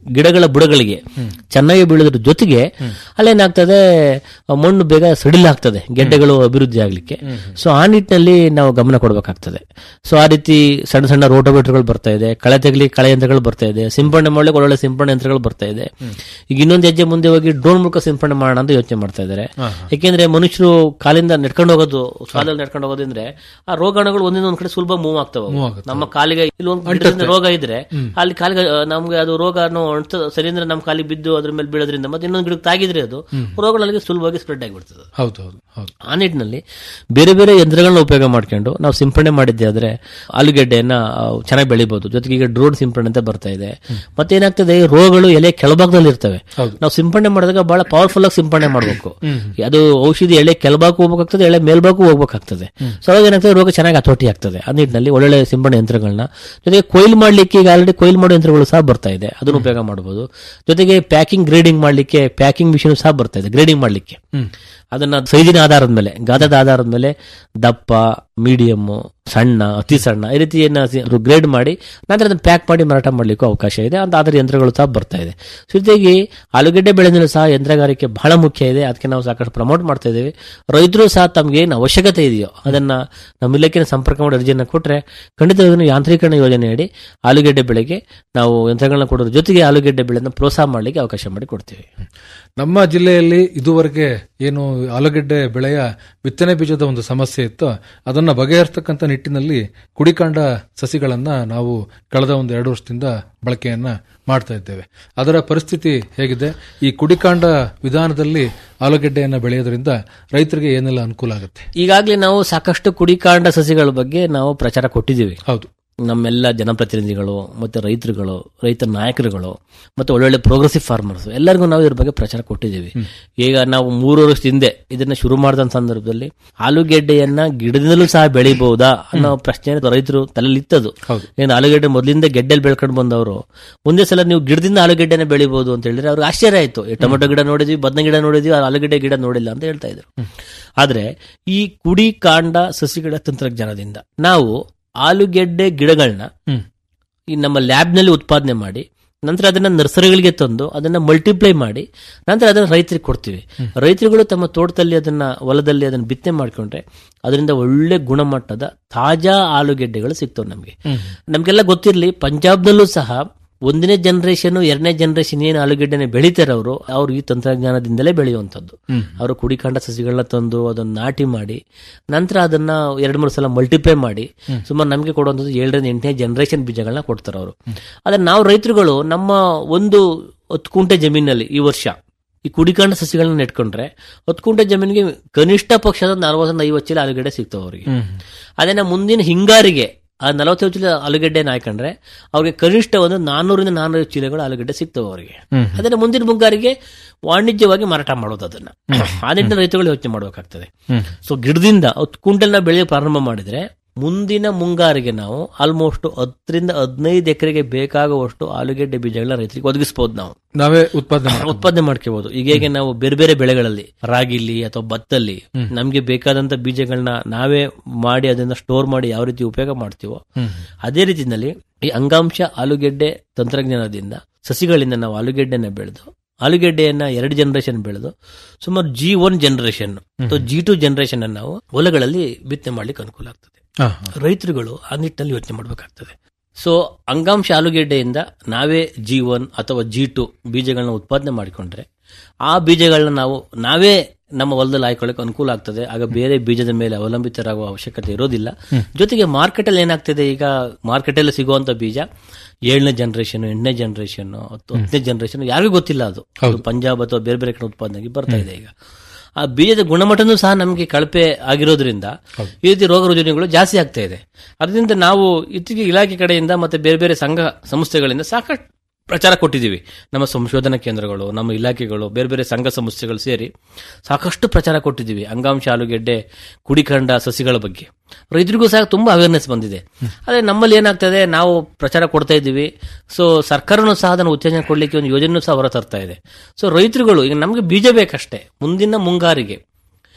ಗಿಡಗಳ ಬುಡಗಳಿಗೆ ಚೆನ್ನಾಗಿ ಬೀಳೋದ್ರ ಜೊತೆಗೆ ಅಲ್ಲೇನಾಗ್ತದೆ ಆ ಮಣ್ಣು ಬೇಗ ಸಡಿಲ ಆಗ್ತದೆ ಗೆಡ್ಡೆಗಳು ಅಭಿವೃದ್ಧಿ ಆಗ್ಲಿಕ್ಕೆ ಸೊ ಆ ನಿಟ್ಟಿನಲ್ಲಿ ನಾವು ಗಮನ ಕೊಡಬೇಕಾಗ್ತದೆ ಸೊ ಆ ರೀತಿ ಸಣ್ಣ ಸಣ್ಣ ರೋಟೋವೇಟರ್ಗಳು ಬರ್ತಾ ಇದೆ ಕಳೆ ತೆಗಲಿ ಕಳೆ ಯಂತ್ರಗಳು ಬರ್ತಾ ಇದೆ ಸಿಂಪಡಣೆ ಮಾಡಲಿಕ್ಕೆ ಒಳ್ಳೊಳ್ಳೆ ಸಿಂಪಡಣೆ ಯಂತ್ರಗಳು ಬರ್ತಾ ಇದೆ ಈಗ ಇನ್ನೊಂದು ಹೆಜ್ಜೆ ಮುಂದೆ ಹೋಗಿ ಡ್ರೋನ್ ಮೂಲಕ ಸಿಂಪಡಣೆ ಮಾಡೋಣ ಅಂತ ಯೋಚನೆ ಮಾಡ್ತಾ ಇದ್ದಾರೆ ಯಾಕೆಂದ್ರೆ ಮನುಷ್ಯರು ಕಾಲಿಂದ ನೆಡ್ಕೊಂಡು ಹೋಗೋದು ಕಾಲಲ್ಲಿ ನೆಡ್ಕೊಂಡು ಹೋಗೋದ್ರಿಂದ ಆ ರೋಗಾಣುಗಳು ಒಂದಿನ ಒಂದ್ ಕಡೆ ಸುಲಭ ಮೂವ್ ಆಗ್ತವೆ ಅವು. ನಮ್ಮ ಕಾಲಿಗೆ ಇಲ್ಲಿ ಒಂದು ಗಿಡದಿಂದ ರೋಗ ಇದ್ರೆ ಅಲ್ಲಿ ಕಾಲಿಗೆ ಆ, ನಮ್ಗೆ ಅದು ರೋಗ ಅಂಟ ಸರಿ ಅಂದ್ರೆ ನಮ್ಮ ಕಾಲಿಗೆ ಬಿದ್ದು ಅದ್ರ ಮೇಲೆ ಬೀಳೋದ್ರಿಂದ ಮತ್ತೆ ಇನ್ನೊಂದು ಗಿಡಕ್ಕೆ ತಾಗಿದ್ರೆ ಅದು ರೋಗಗಳು ಅಲ್ಲಿಗೆ ಸುಲಭವಾಗಿ ಸ್ಪ್ರೆಡ್ ಆಗಿಬಿಡ್ತದೆ ಹೌದು ಹೌದು ಹೌದು ಆ ನಿಟ್ಟಿನಲ್ಲಿ ಬೇರೆ ಬೇರೆ ಯಂತ್ರಗಳನ್ನ ಉಪಯೋಗ ಮಾಡ್ಕೊಂಡು ನಾವು ಸಿಂಪಡಣೆ ಮಾಡಿದ್ದೆ ಆದ್ರೆ ಆಲೂಗೆಡ್ಡೆಯನ್ನ ಆ, ಚೆನ್ನಾಗಿ ಬೆಳಿಬಹುದು ಜೊತೆಗೆ ಈಗ ಡ್ರೋನ್ ಸಿಂಪಡಣೆ ಅಂತ ಬರ್ತಾ ಇದೆ ಮತ್ತೆ ಏನಾಗ್ತದೆ ಈ ರೋಗಗಳು ಎಲೆ ಕೆಳಭಾಗದಲ್ಲಿ ಇರ್ತವೆ ನಾವು ಸಿಂಪಡಣೆ ಮಾಡಿದಾಗ ಬಹಳ ಪವರ್ಫುಲ್ ಆಗಿ ಸಿಂಪಡಣೆ ಮಾಡಬೇಕು ಅದು ಔಷಧಿ ಎಳೆ ಕೆಳಭಾಗಕ್ಕೂ ಹೋಗ್ಬೇಕಾಗ್ತದೆ ಎಳೆ ಮೇಲ್ಭಾಗಕ್ಕೂ ಹೋಗ್ಬೇಕಾಗ್ತದೆ ಸೊ ಅವಾಗ ಏನಾಗ್ತದೆ ರೋಗ ಚೆನ್ನಾಗಿ ಹತೋಟಿ ಆಗ್ತದೆ ಆ ನಿಟ್ಟಿನಲ್ಲಿ ಒಳ್ಳೊಳ್ಳೆ ಸಿಂಪಡಣೆ ಯಂತ್ರಗಳನ್ನ ಜೊತೆಗೆ ಕೊಯ್ಲು ಮಾಡ್ಲಿಕ್ಕೆ ಈಗ ಆಲ್ರೆಡಿ ಕೊಯ್ಲು ಮಾಡೋ ಯಂತ್ರಗಳು ಸಹ ಬರ್ತಾ ಇದೆ ಅದನ್ನು ಉಪಯೋಗ ಮಾಡಬಹುದು ಜೊತೆಗೆ ಪ್ಯಾಕಿಂಗ್ ಗ್ರೇಡಿಂಗ್ ಮಾಡ್ಲಿಕ್ಕೆ ಪ್ಯಾಕಿಂಗ್ ಮಿಷಿನ್ ಸಹ ಬರ್ತಾ ಇದೆ ಗ್ರೇಡಿಂಗ್ ಮಾಡ್ಲಿಕ್ಕೆ ಅದನ್ನ ಸೈಜಿನ ಆಧಾರದ ಮೇಲೆ ಗಾತ್ರದ ಆಧಾರದ ಮೇಲೆ ದಪ್ಪ ಮೀಡಿಯಮ್ ಸಣ್ಣ ಅತಿ ಸಣ್ಣ ಈ ರೀತಿ ಗ್ರೇಡ್ ಮಾಡಿ ನಂತರ ಅದನ್ನ ಪ್ಯಾಕ್ ಮಾಡಿ ಮಾರಾಟ ಮಾಡ್ಲಿಕ್ಕೂ ಅವಕಾಶ ಇದೆ ಅಂತ ಅದರ ಯಂತ್ರಗಳು ಸಹ ಬರ್ತಾ ಇದೆ ಸೊ ಜೊತೆಗೆ ಆಲೂಗೆಡ್ಡೆ ಬೆಳೆನಲ್ಲೂ ಸಹ ಯಂತ್ರಗಾರಿಕೆ ಬಹಳ ಮುಖ್ಯ ಇದೆ ಅದಕ್ಕೆ ನಾವು ಸಾಕಷ್ಟು ಪ್ರಮೋಟ್ ಮಾಡ್ತಾ ಇದ್ದೀವಿ ರೈತರು ಸಹ ತಮ್ಗೆ ಏನು ಅವಶ್ಯಕತೆ ಇದೆಯೋ ಅದನ್ನ ನಮ್ಮ ಇಲಾಖೆನ ಸಂಪರ್ಕ ಮಾಡಿ ಅರ್ಜಿಯನ್ನು ಕೊಟ್ರೆ ಖಂಡಿತವಾಗಿಯೂ ಯಾಂತ್ರೀಕರಣ ಯೋಜನೆಯಡಿ ಆಲೂಗೆಡ್ಡೆ ಬೆಳೆಗೆ ನಾವು ಯಂತ್ರಗಳನ್ನ ಕೊಡೋದ್ರ ಜೊತೆಗೆ ಆಲೂಗೆಡ್ಡೆ ಬೆಳೆನ ಪ್ರೋತ್ಸಾಹ ಮಾಡಲಿಕ್ಕೆ ಅವಕಾಶ ಮಾಡಿ ಕೊಡ್ತೀವಿ ನಮ್ಮ ಜಿಲ್ಲೆಯಲ್ಲಿ ಇದುವರೆಗೆ ಏನು ಆಲೂಗೆಡ್ಡೆ ಬೆಳೆಯ ಬಿತ್ತನೆ ಬೀಜದ ಒಂದು ಸಮಸ್ಯೆ ಇತ್ತು ಅದನ್ನ ಬಗೆಹರಿಸ್ತಕ್ಕಂಥ ನಿಟ್ಟಿನಲ್ಲಿ ಕುಡಿಕಾಂಡ ಸಸಿಗಳನ್ನ ನಾವು ಕಳೆದ ಒಂದು ಎರಡು ವರ್ಷದಿಂದ ಬಳಕೆಯನ್ನ ಮಾಡ್ತಾ ಇದ್ದೇವೆ ಅದರ ಪರಿಸ್ಥಿತಿ ಹೇಗಿದೆ ಈ ಕುಡಿಕಾಂಡ ವಿಧಾನದಲ್ಲಿ ಆಲೂಗೆಡ್ಡೆಯನ್ನ ಬೆಳೆಯೋದ್ರಿಂದ ರೈತರಿಗೆ ಏನೆಲ್ಲ ಅನುಕೂಲ ಆಗುತ್ತೆ ಈಗಾಗಲೇ ನಾವು ಸಾಕಷ್ಟು ಕುಡಿಕಾಂಡ ಸಸಿಗಳ ಬಗ್ಗೆ ನಾವು ಪ್ರಚಾರ ಕೊಟ್ಟಿದ್ದೀವಿ ಹೌದು ನಮ್ಮೆಲ್ಲ ಜನಪ್ರತಿನಿಧಿಗಳು ಮತ್ತೆ ರೈತರುಗಳು ರೈತ ನಾಯಕರುಗಳು ಮತ್ತೆ ಒಳ್ಳೊಳ್ಳೆ ಪ್ರೋಗ್ರೆಸಿವ್ ಫಾರ್ಮರ್ಸ್ ಎಲ್ಲರಿಗೂ ನಾವು ಇದ್ರ ಬಗ್ಗೆ ಪ್ರಚಾರ ಕೊಟ್ಟಿದ್ದೀವಿ ಈಗ ನಾವು ಮೂರು ವರ್ಷದ ಹಿಂದೆ ಇದನ್ನ ಶುರು ಮಾಡಿದ ಸಂದರ್ಭದಲ್ಲಿ ಆಲೂಗೆಡ್ಡೆಯನ್ನ ಗಿಡದಿಂದಲೂ ಸಹ ಬೆಳಿಬಹುದಾ ಅನ್ನೋ ಪ್ರಶ್ನೆ ರೈತರು ತಲೆಯಲ್ಲಿ ಇತ್ತದು ಹೌದು. ಏನು ಆಲೂಗೆಡ್ಡೆ ಮೊದಲಿಂದ ಗೆಡ್ಡೆಲ್ ಬೆಳ್ಕೊಂಡು ಬಂದವರು ಒಂದೇ ಸಲ ನೀವು ಗಿಡದಿಂದ ಆಲೂಗೆಡ್ಡೆನ ಬೆಳಿಬಹುದು ಅಂತ ಹೇಳಿದ್ರೆ ಅವ್ರಿಗೆ ಆಶ್ಚರ್ಯ ಆಯ್ತು ಈ ಟೊಮೆಟೊ ಗಿಡ ನೋಡಿದ್ವಿ ಬದನೆ ಗಿಡ ನೋಡಿದ್ವಿ ಆಲೂಗೆಡ್ಡೆ ಗಿಡ ನೋಡಿಲ್ಲ ಅಂತ ಹೇಳ್ತಾ ಇದ್ರು ಆದ್ರೆ ಈ ಕುಡಿ ಕಾಂಡ ಸಸಿಗಳ ತಂತ್ರಜ್ಞಾನದಿಂದ ನಾವು ಆಲೂಗೆಡ್ಡೆ ಗಿಡಗಳನ್ನ ಹ್ಮ್. ಈ ನಮ್ಮ ಲ್ಯಾಬ್ ನಲ್ಲಿ ಉತ್ಪಾದನೆ ಮಾಡಿ ನಂತರ ಅದನ್ನ ನರ್ಸರಿಗಳಿಗೆ ತಂದು ಅದನ್ನ ಮಲ್ಟಿಪ್ಲೈ ಮಾಡಿ ನಂತರ ಅದನ್ನ ರೈತರಿಗೆ ಕೊಡ್ತೀವಿ ರೈತರುಗಳು ತಮ್ಮ ತೋಟದಲ್ಲಿ ಅದನ್ನ ಹೊಲದಲ್ಲಿ ಅದನ್ನ ಬಿತ್ತನೆ ಮಾಡ್ಕೊಂಡ್ರೆ ಅದರಿಂದ ಒಳ್ಳೆ ಗುಣಮಟ್ಟದ ತಾಜಾ ಆಲೂಗೆಡ್ಡೆಗಳು ಸಿಗ್ತವೆ ನಮಗೆ ನಮ್ಗೆಲ್ಲ ಗೊತ್ತಿರಲಿ ಪಂಜಾಬ್ನಲ್ಲೂ ಸಹ ಒಂದನೇ ಜನರೇಷನ್ ಎರಡನೇ ಜನರೇಷನ್ ಏನು ಆಲೂಗೆಡ್ಡೆನೆ ಬೆಳಿತಾರೆ ಅವರು ಅವ್ರು ಈ ತಂತ್ರಜ್ಞಾನದಿಂದಲೇ ಬೆಳೆಯುವಂಥದ್ದು ಅವರು ಕುಡಿಕಾಂಡ ಸಸಿಗಳನ್ನ ತಂದು ಅದನ್ನ ನಾಟಿ ಮಾಡಿ ನಂತರ ಅದನ್ನ ಎರಡ್ ಮೂರು ಸಲ ಮಲ್ಟಿಪ್ಲೈ ಮಾಡಿ ಸುಮಾರು ನಮಗೆ ಕೊಡುವಂಥದ್ದು ಏಳರಿಂದ ಎಂಟನೇ ಜನರೇಷನ್ ಬೀಜಗಳನ್ನ ಕೊಡ್ತಾರೆ ಅವರು ಆದ್ರೆ ನಾವು ರೈತರುಗಳು ನಮ್ಮ ಒಂದು ಹತ್ತು ಕುಂಟೆ ಜಮೀನಲ್ಲಿ ಈ ವರ್ಷ ಈ ಕುಡಿಕಾಂಡ ಸಸಿಗಳನ್ನ ನೆಟ್ಕೊಂಡ್ರೆ ಹತ್ತು ಕುಂಟೆ ಜಮೀನಿಗೆ ಕನಿಷ್ಠ ಪಕ್ಷದ ನಲವತ್ತರಿಂದ ಐವತ್ತು ಚೀಲ ಆಲೂಗಡ್ಡೆ ಸಿಗ್ತಾವೆ ಅವರಿಗೆ ಅದೇ ನಾವು ಮುಂದಿನ ಹಿಂಗಾರಿಗೆ ಆ ನಲವತ್ತೈದು ಚೀಲ ಆಲೂಗಡ್ಡೆ ಹಾಕೊಂಡ್ರೆ ಅವ್ರಿಗೆ ಕನಿಷ್ಠ ಒಂದು ನಾನ್ನೂರಿಂದ ನಾನ್ನೂರು ಚೀಲಗಳು ಆಲೂಗಡ್ಡೆ ಸಿಗ್ತವೆ ಅವರಿಗೆ ಅದನ್ನ ಮುಂದಿನ ಮುಂಗಾರಿಗೆ ವಾಣಿಜ್ಯವಾಗಿ ಮಾರಾಟ ಮಾಡೋದು ಅದನ್ನ ಆ ನಿಟ್ಟಿನಲ್ಲಿ ರೈತಗಳು ಯೋಚನೆ ಮಾಡಬೇಕಾಗ್ತದೆ ಸೊ ಗಿಡದಿಂದ ಹತ್ತು ಕುಂಟಲ್ನ ಬೆಳೆಯ ಪ್ರಾರಂಭ ಮಾಡಿದ್ರೆ ಮುಂದಿನ ಮುಂಗಾರಿಗೆ ನಾವು ಆಲ್ಮೋಸ್ಟ್ ಹತ್ತರಿಂದ ಹದಿನೈದು ಎಕರೆಗೆ ಬೇಕಾಗುವಷ್ಟು ಆಲೂಗೆಡ್ಡೆ ಬೀಜಗಳನ್ನ ರೈತರಿಗೆ ಒದಗಿಸಬಹುದು ನಾವು ನಾವೇ ಉತ್ಪಾದನೆ ಮಾಡ್ತೀವಿ. ಉತ್ಪಾದನೆ ಮಾಡ್ಕೋಬಹುದು ಈಗ ಹೇಗೆ ನಾವು ಬೇರೆ ಬೇರೆ ಬೆಳೆಗಳಲ್ಲಿ ರಾಗಿಲಿ ಅಥವಾ ಭತ್ತಲ್ಲಿ ನಮ್ಗೆ ಬೇಕಾದಂತ ಬೀಜಗಳನ್ನ ನಾವೇ ಮಾಡಿ ಅದನ್ನ ಸ್ಟೋರ್ ಮಾಡಿ ಯಾವ ರೀತಿ ಉಪಯೋಗ ಮಾಡ್ತೀವೋ ಅದೇ ರೀತಿಯಲ್ಲಿ ಈ ಅಂಗಾಂಶ ಆಲೂಗೆಡ್ಡೆ ತಂತ್ರಜ್ಞಾನದಿಂದ ಸಸಿಗಳಿಂದ ನಾವು ಆಲೂಗೆಡ್ಡೆನ ಬೆಳೆದು ಆಲೂಗೆಡ್ಡೆಯನ್ನ ಎರಡು ಜನರೇಷನ್ ಬೆಳೆದು ಸುಮಾರು ಜಿ ಒನ್ ಜನರೇಷನ್ ಅಥವಾ ಜಿ ಟು ಜನರೇಷನ್ ಅನ್ನು ನಾವು ಹೊಲಗಳಲ್ಲಿ ಬಿತ್ತನೆ ಮಾಡ್ಲಿಕ್ಕೆ ಅನುಕೂಲ ಆಗ್ತದೆ ಹಾ, ಹಾ. ರೈತರುಗಳು ಆ ನಿಟ್ಟಿನಲ್ಲಿ ಯೋಚನೆ ಮಾಡಬೇಕಾಗ್ತದೆ ಸೊ ಅಂಗಾಂಶ ಆಲೂಗೆಡ್ಡೆಯಿಂದ ನಾವೇ ಜಿ ಒನ್ ಅಥವಾ ಜಿ ಟು ಬೀಜಗಳನ್ನ ಉತ್ಪಾದನೆ ಮಾಡಿಕೊಂಡ್ರೆ ಆ ಬೀಜಗಳನ್ನ ನಾವು ನಾವೇ ನಮ್ಮ ಹೊಲದಲ್ಲಿ ಹಾಕೊಳ್ಳಕ್ಕೆ ಅನುಕೂಲ ಆಗ್ತದೆ ಆಗ ಬೇರೆ ಬೀಜದ ಮೇಲೆ ಅವಲಂಬಿತರಾಗುವ ಅವಶ್ಯಕತೆ ಇರೋದಿಲ್ಲ ಜೊತೆಗೆ ಮಾರ್ಕೆಟ್ ಅಲ್ಲಿ ಏನಾಗ್ತದೆ ಈಗ ಮಾರ್ಕೆಟ್ ಅಲ್ಲಿ ಸಿಗುವಂತ ಬೀಜ ಏಳನೇ ಜನರೇಷನ್ ಎಂಟನೇ ಜನರೇಷನ್ ಹತ್ತನೇ ಜನರೇಷನ್ ಯಾರಿಗೂ ಗೊತ್ತಿಲ್ಲ ಅದು ಅದು ಪಂಜಾಬ್ ಅಥವಾ ಬೇರೆ ಬೇರೆ ಕಡೆ ಉತ್ಪಾದನೆ ಆಗಿ ಬರ್ತಾ ಇದೆ ಈಗ ಆ ಬೀಜದ ಗುಣಮಟ್ಟನೂ ಸಹ ನಮಗೆ ಕಳಪೆ ಆಗಿರೋದ್ರಿಂದ ಈ ರೀತಿ ರೋಗ ರುಜಿನಗಳು ಜಾಸ್ತಿ ಆಗ್ತಾ ಇದೆ ಅದರಿಂದ ನಾವು ಇತ್ತೀಚೆಗೆ ಇಲಾಖೆ ಕಡೆಯಿಂದ ಮತ್ತೆ ಬೇರೆ ಬೇರೆ ಸಂಘ ಸಂಸ್ಥೆಗಳಿಂದ ಸಾಕಷ್ಟು ಪ್ರಚಾರ ಕೊಟ್ಟಿದ್ದೀವಿ ನಮ್ಮ ಸಂಶೋಧನಾ ಕೇಂದ್ರಗಳು ನಮ್ಮ ಇಲಾಖೆಗಳು ಬೇರೆ ಬೇರೆ ಸಂಘ ಸಂಸ್ಥೆಗಳು ಸೇರಿ ಸಾಕಷ್ಟು ಪ್ರಚಾರ ಕೊಟ್ಟಿದ್ದೀವಿ ಅಂಗಾಂಶ ಆಲೂಗೆಡ್ಡೆ ಕುಡಿಕಂಡ ಸಸಿಗಳ ಬಗ್ಗೆ ರೈತರಿಗೂ ಸಹ ತುಂಬಾ ಅವೇರ್ನೆಸ್ ಬಂದಿದೆ ಆದ್ರೆ ನಮ್ಮಲ್ಲಿ ಏನಾಗ್ತದೆ ನಾವು ಪ್ರಚಾರ ಕೊಡ್ತಾ ಇದ್ದೀವಿ ಸೊ ಸರ್ಕಾರನೂ ಸಹ ಅದನ್ನು ಉತ್ತೇಜನ ಕೊಡ್ಲಿಕ್ಕೆ ಒಂದು ಯೋಜನೆ ಸಹ ಹೊರ ತರ್ತಾ ಇದೆ ಸೊ ರೈತರುಗಳು ಈಗ ನಮಗೆ ಬೀಜ ಬೇಕಷ್ಟೇ ಮುಂದಿನ ಮುಂಗಾರಿಗೆ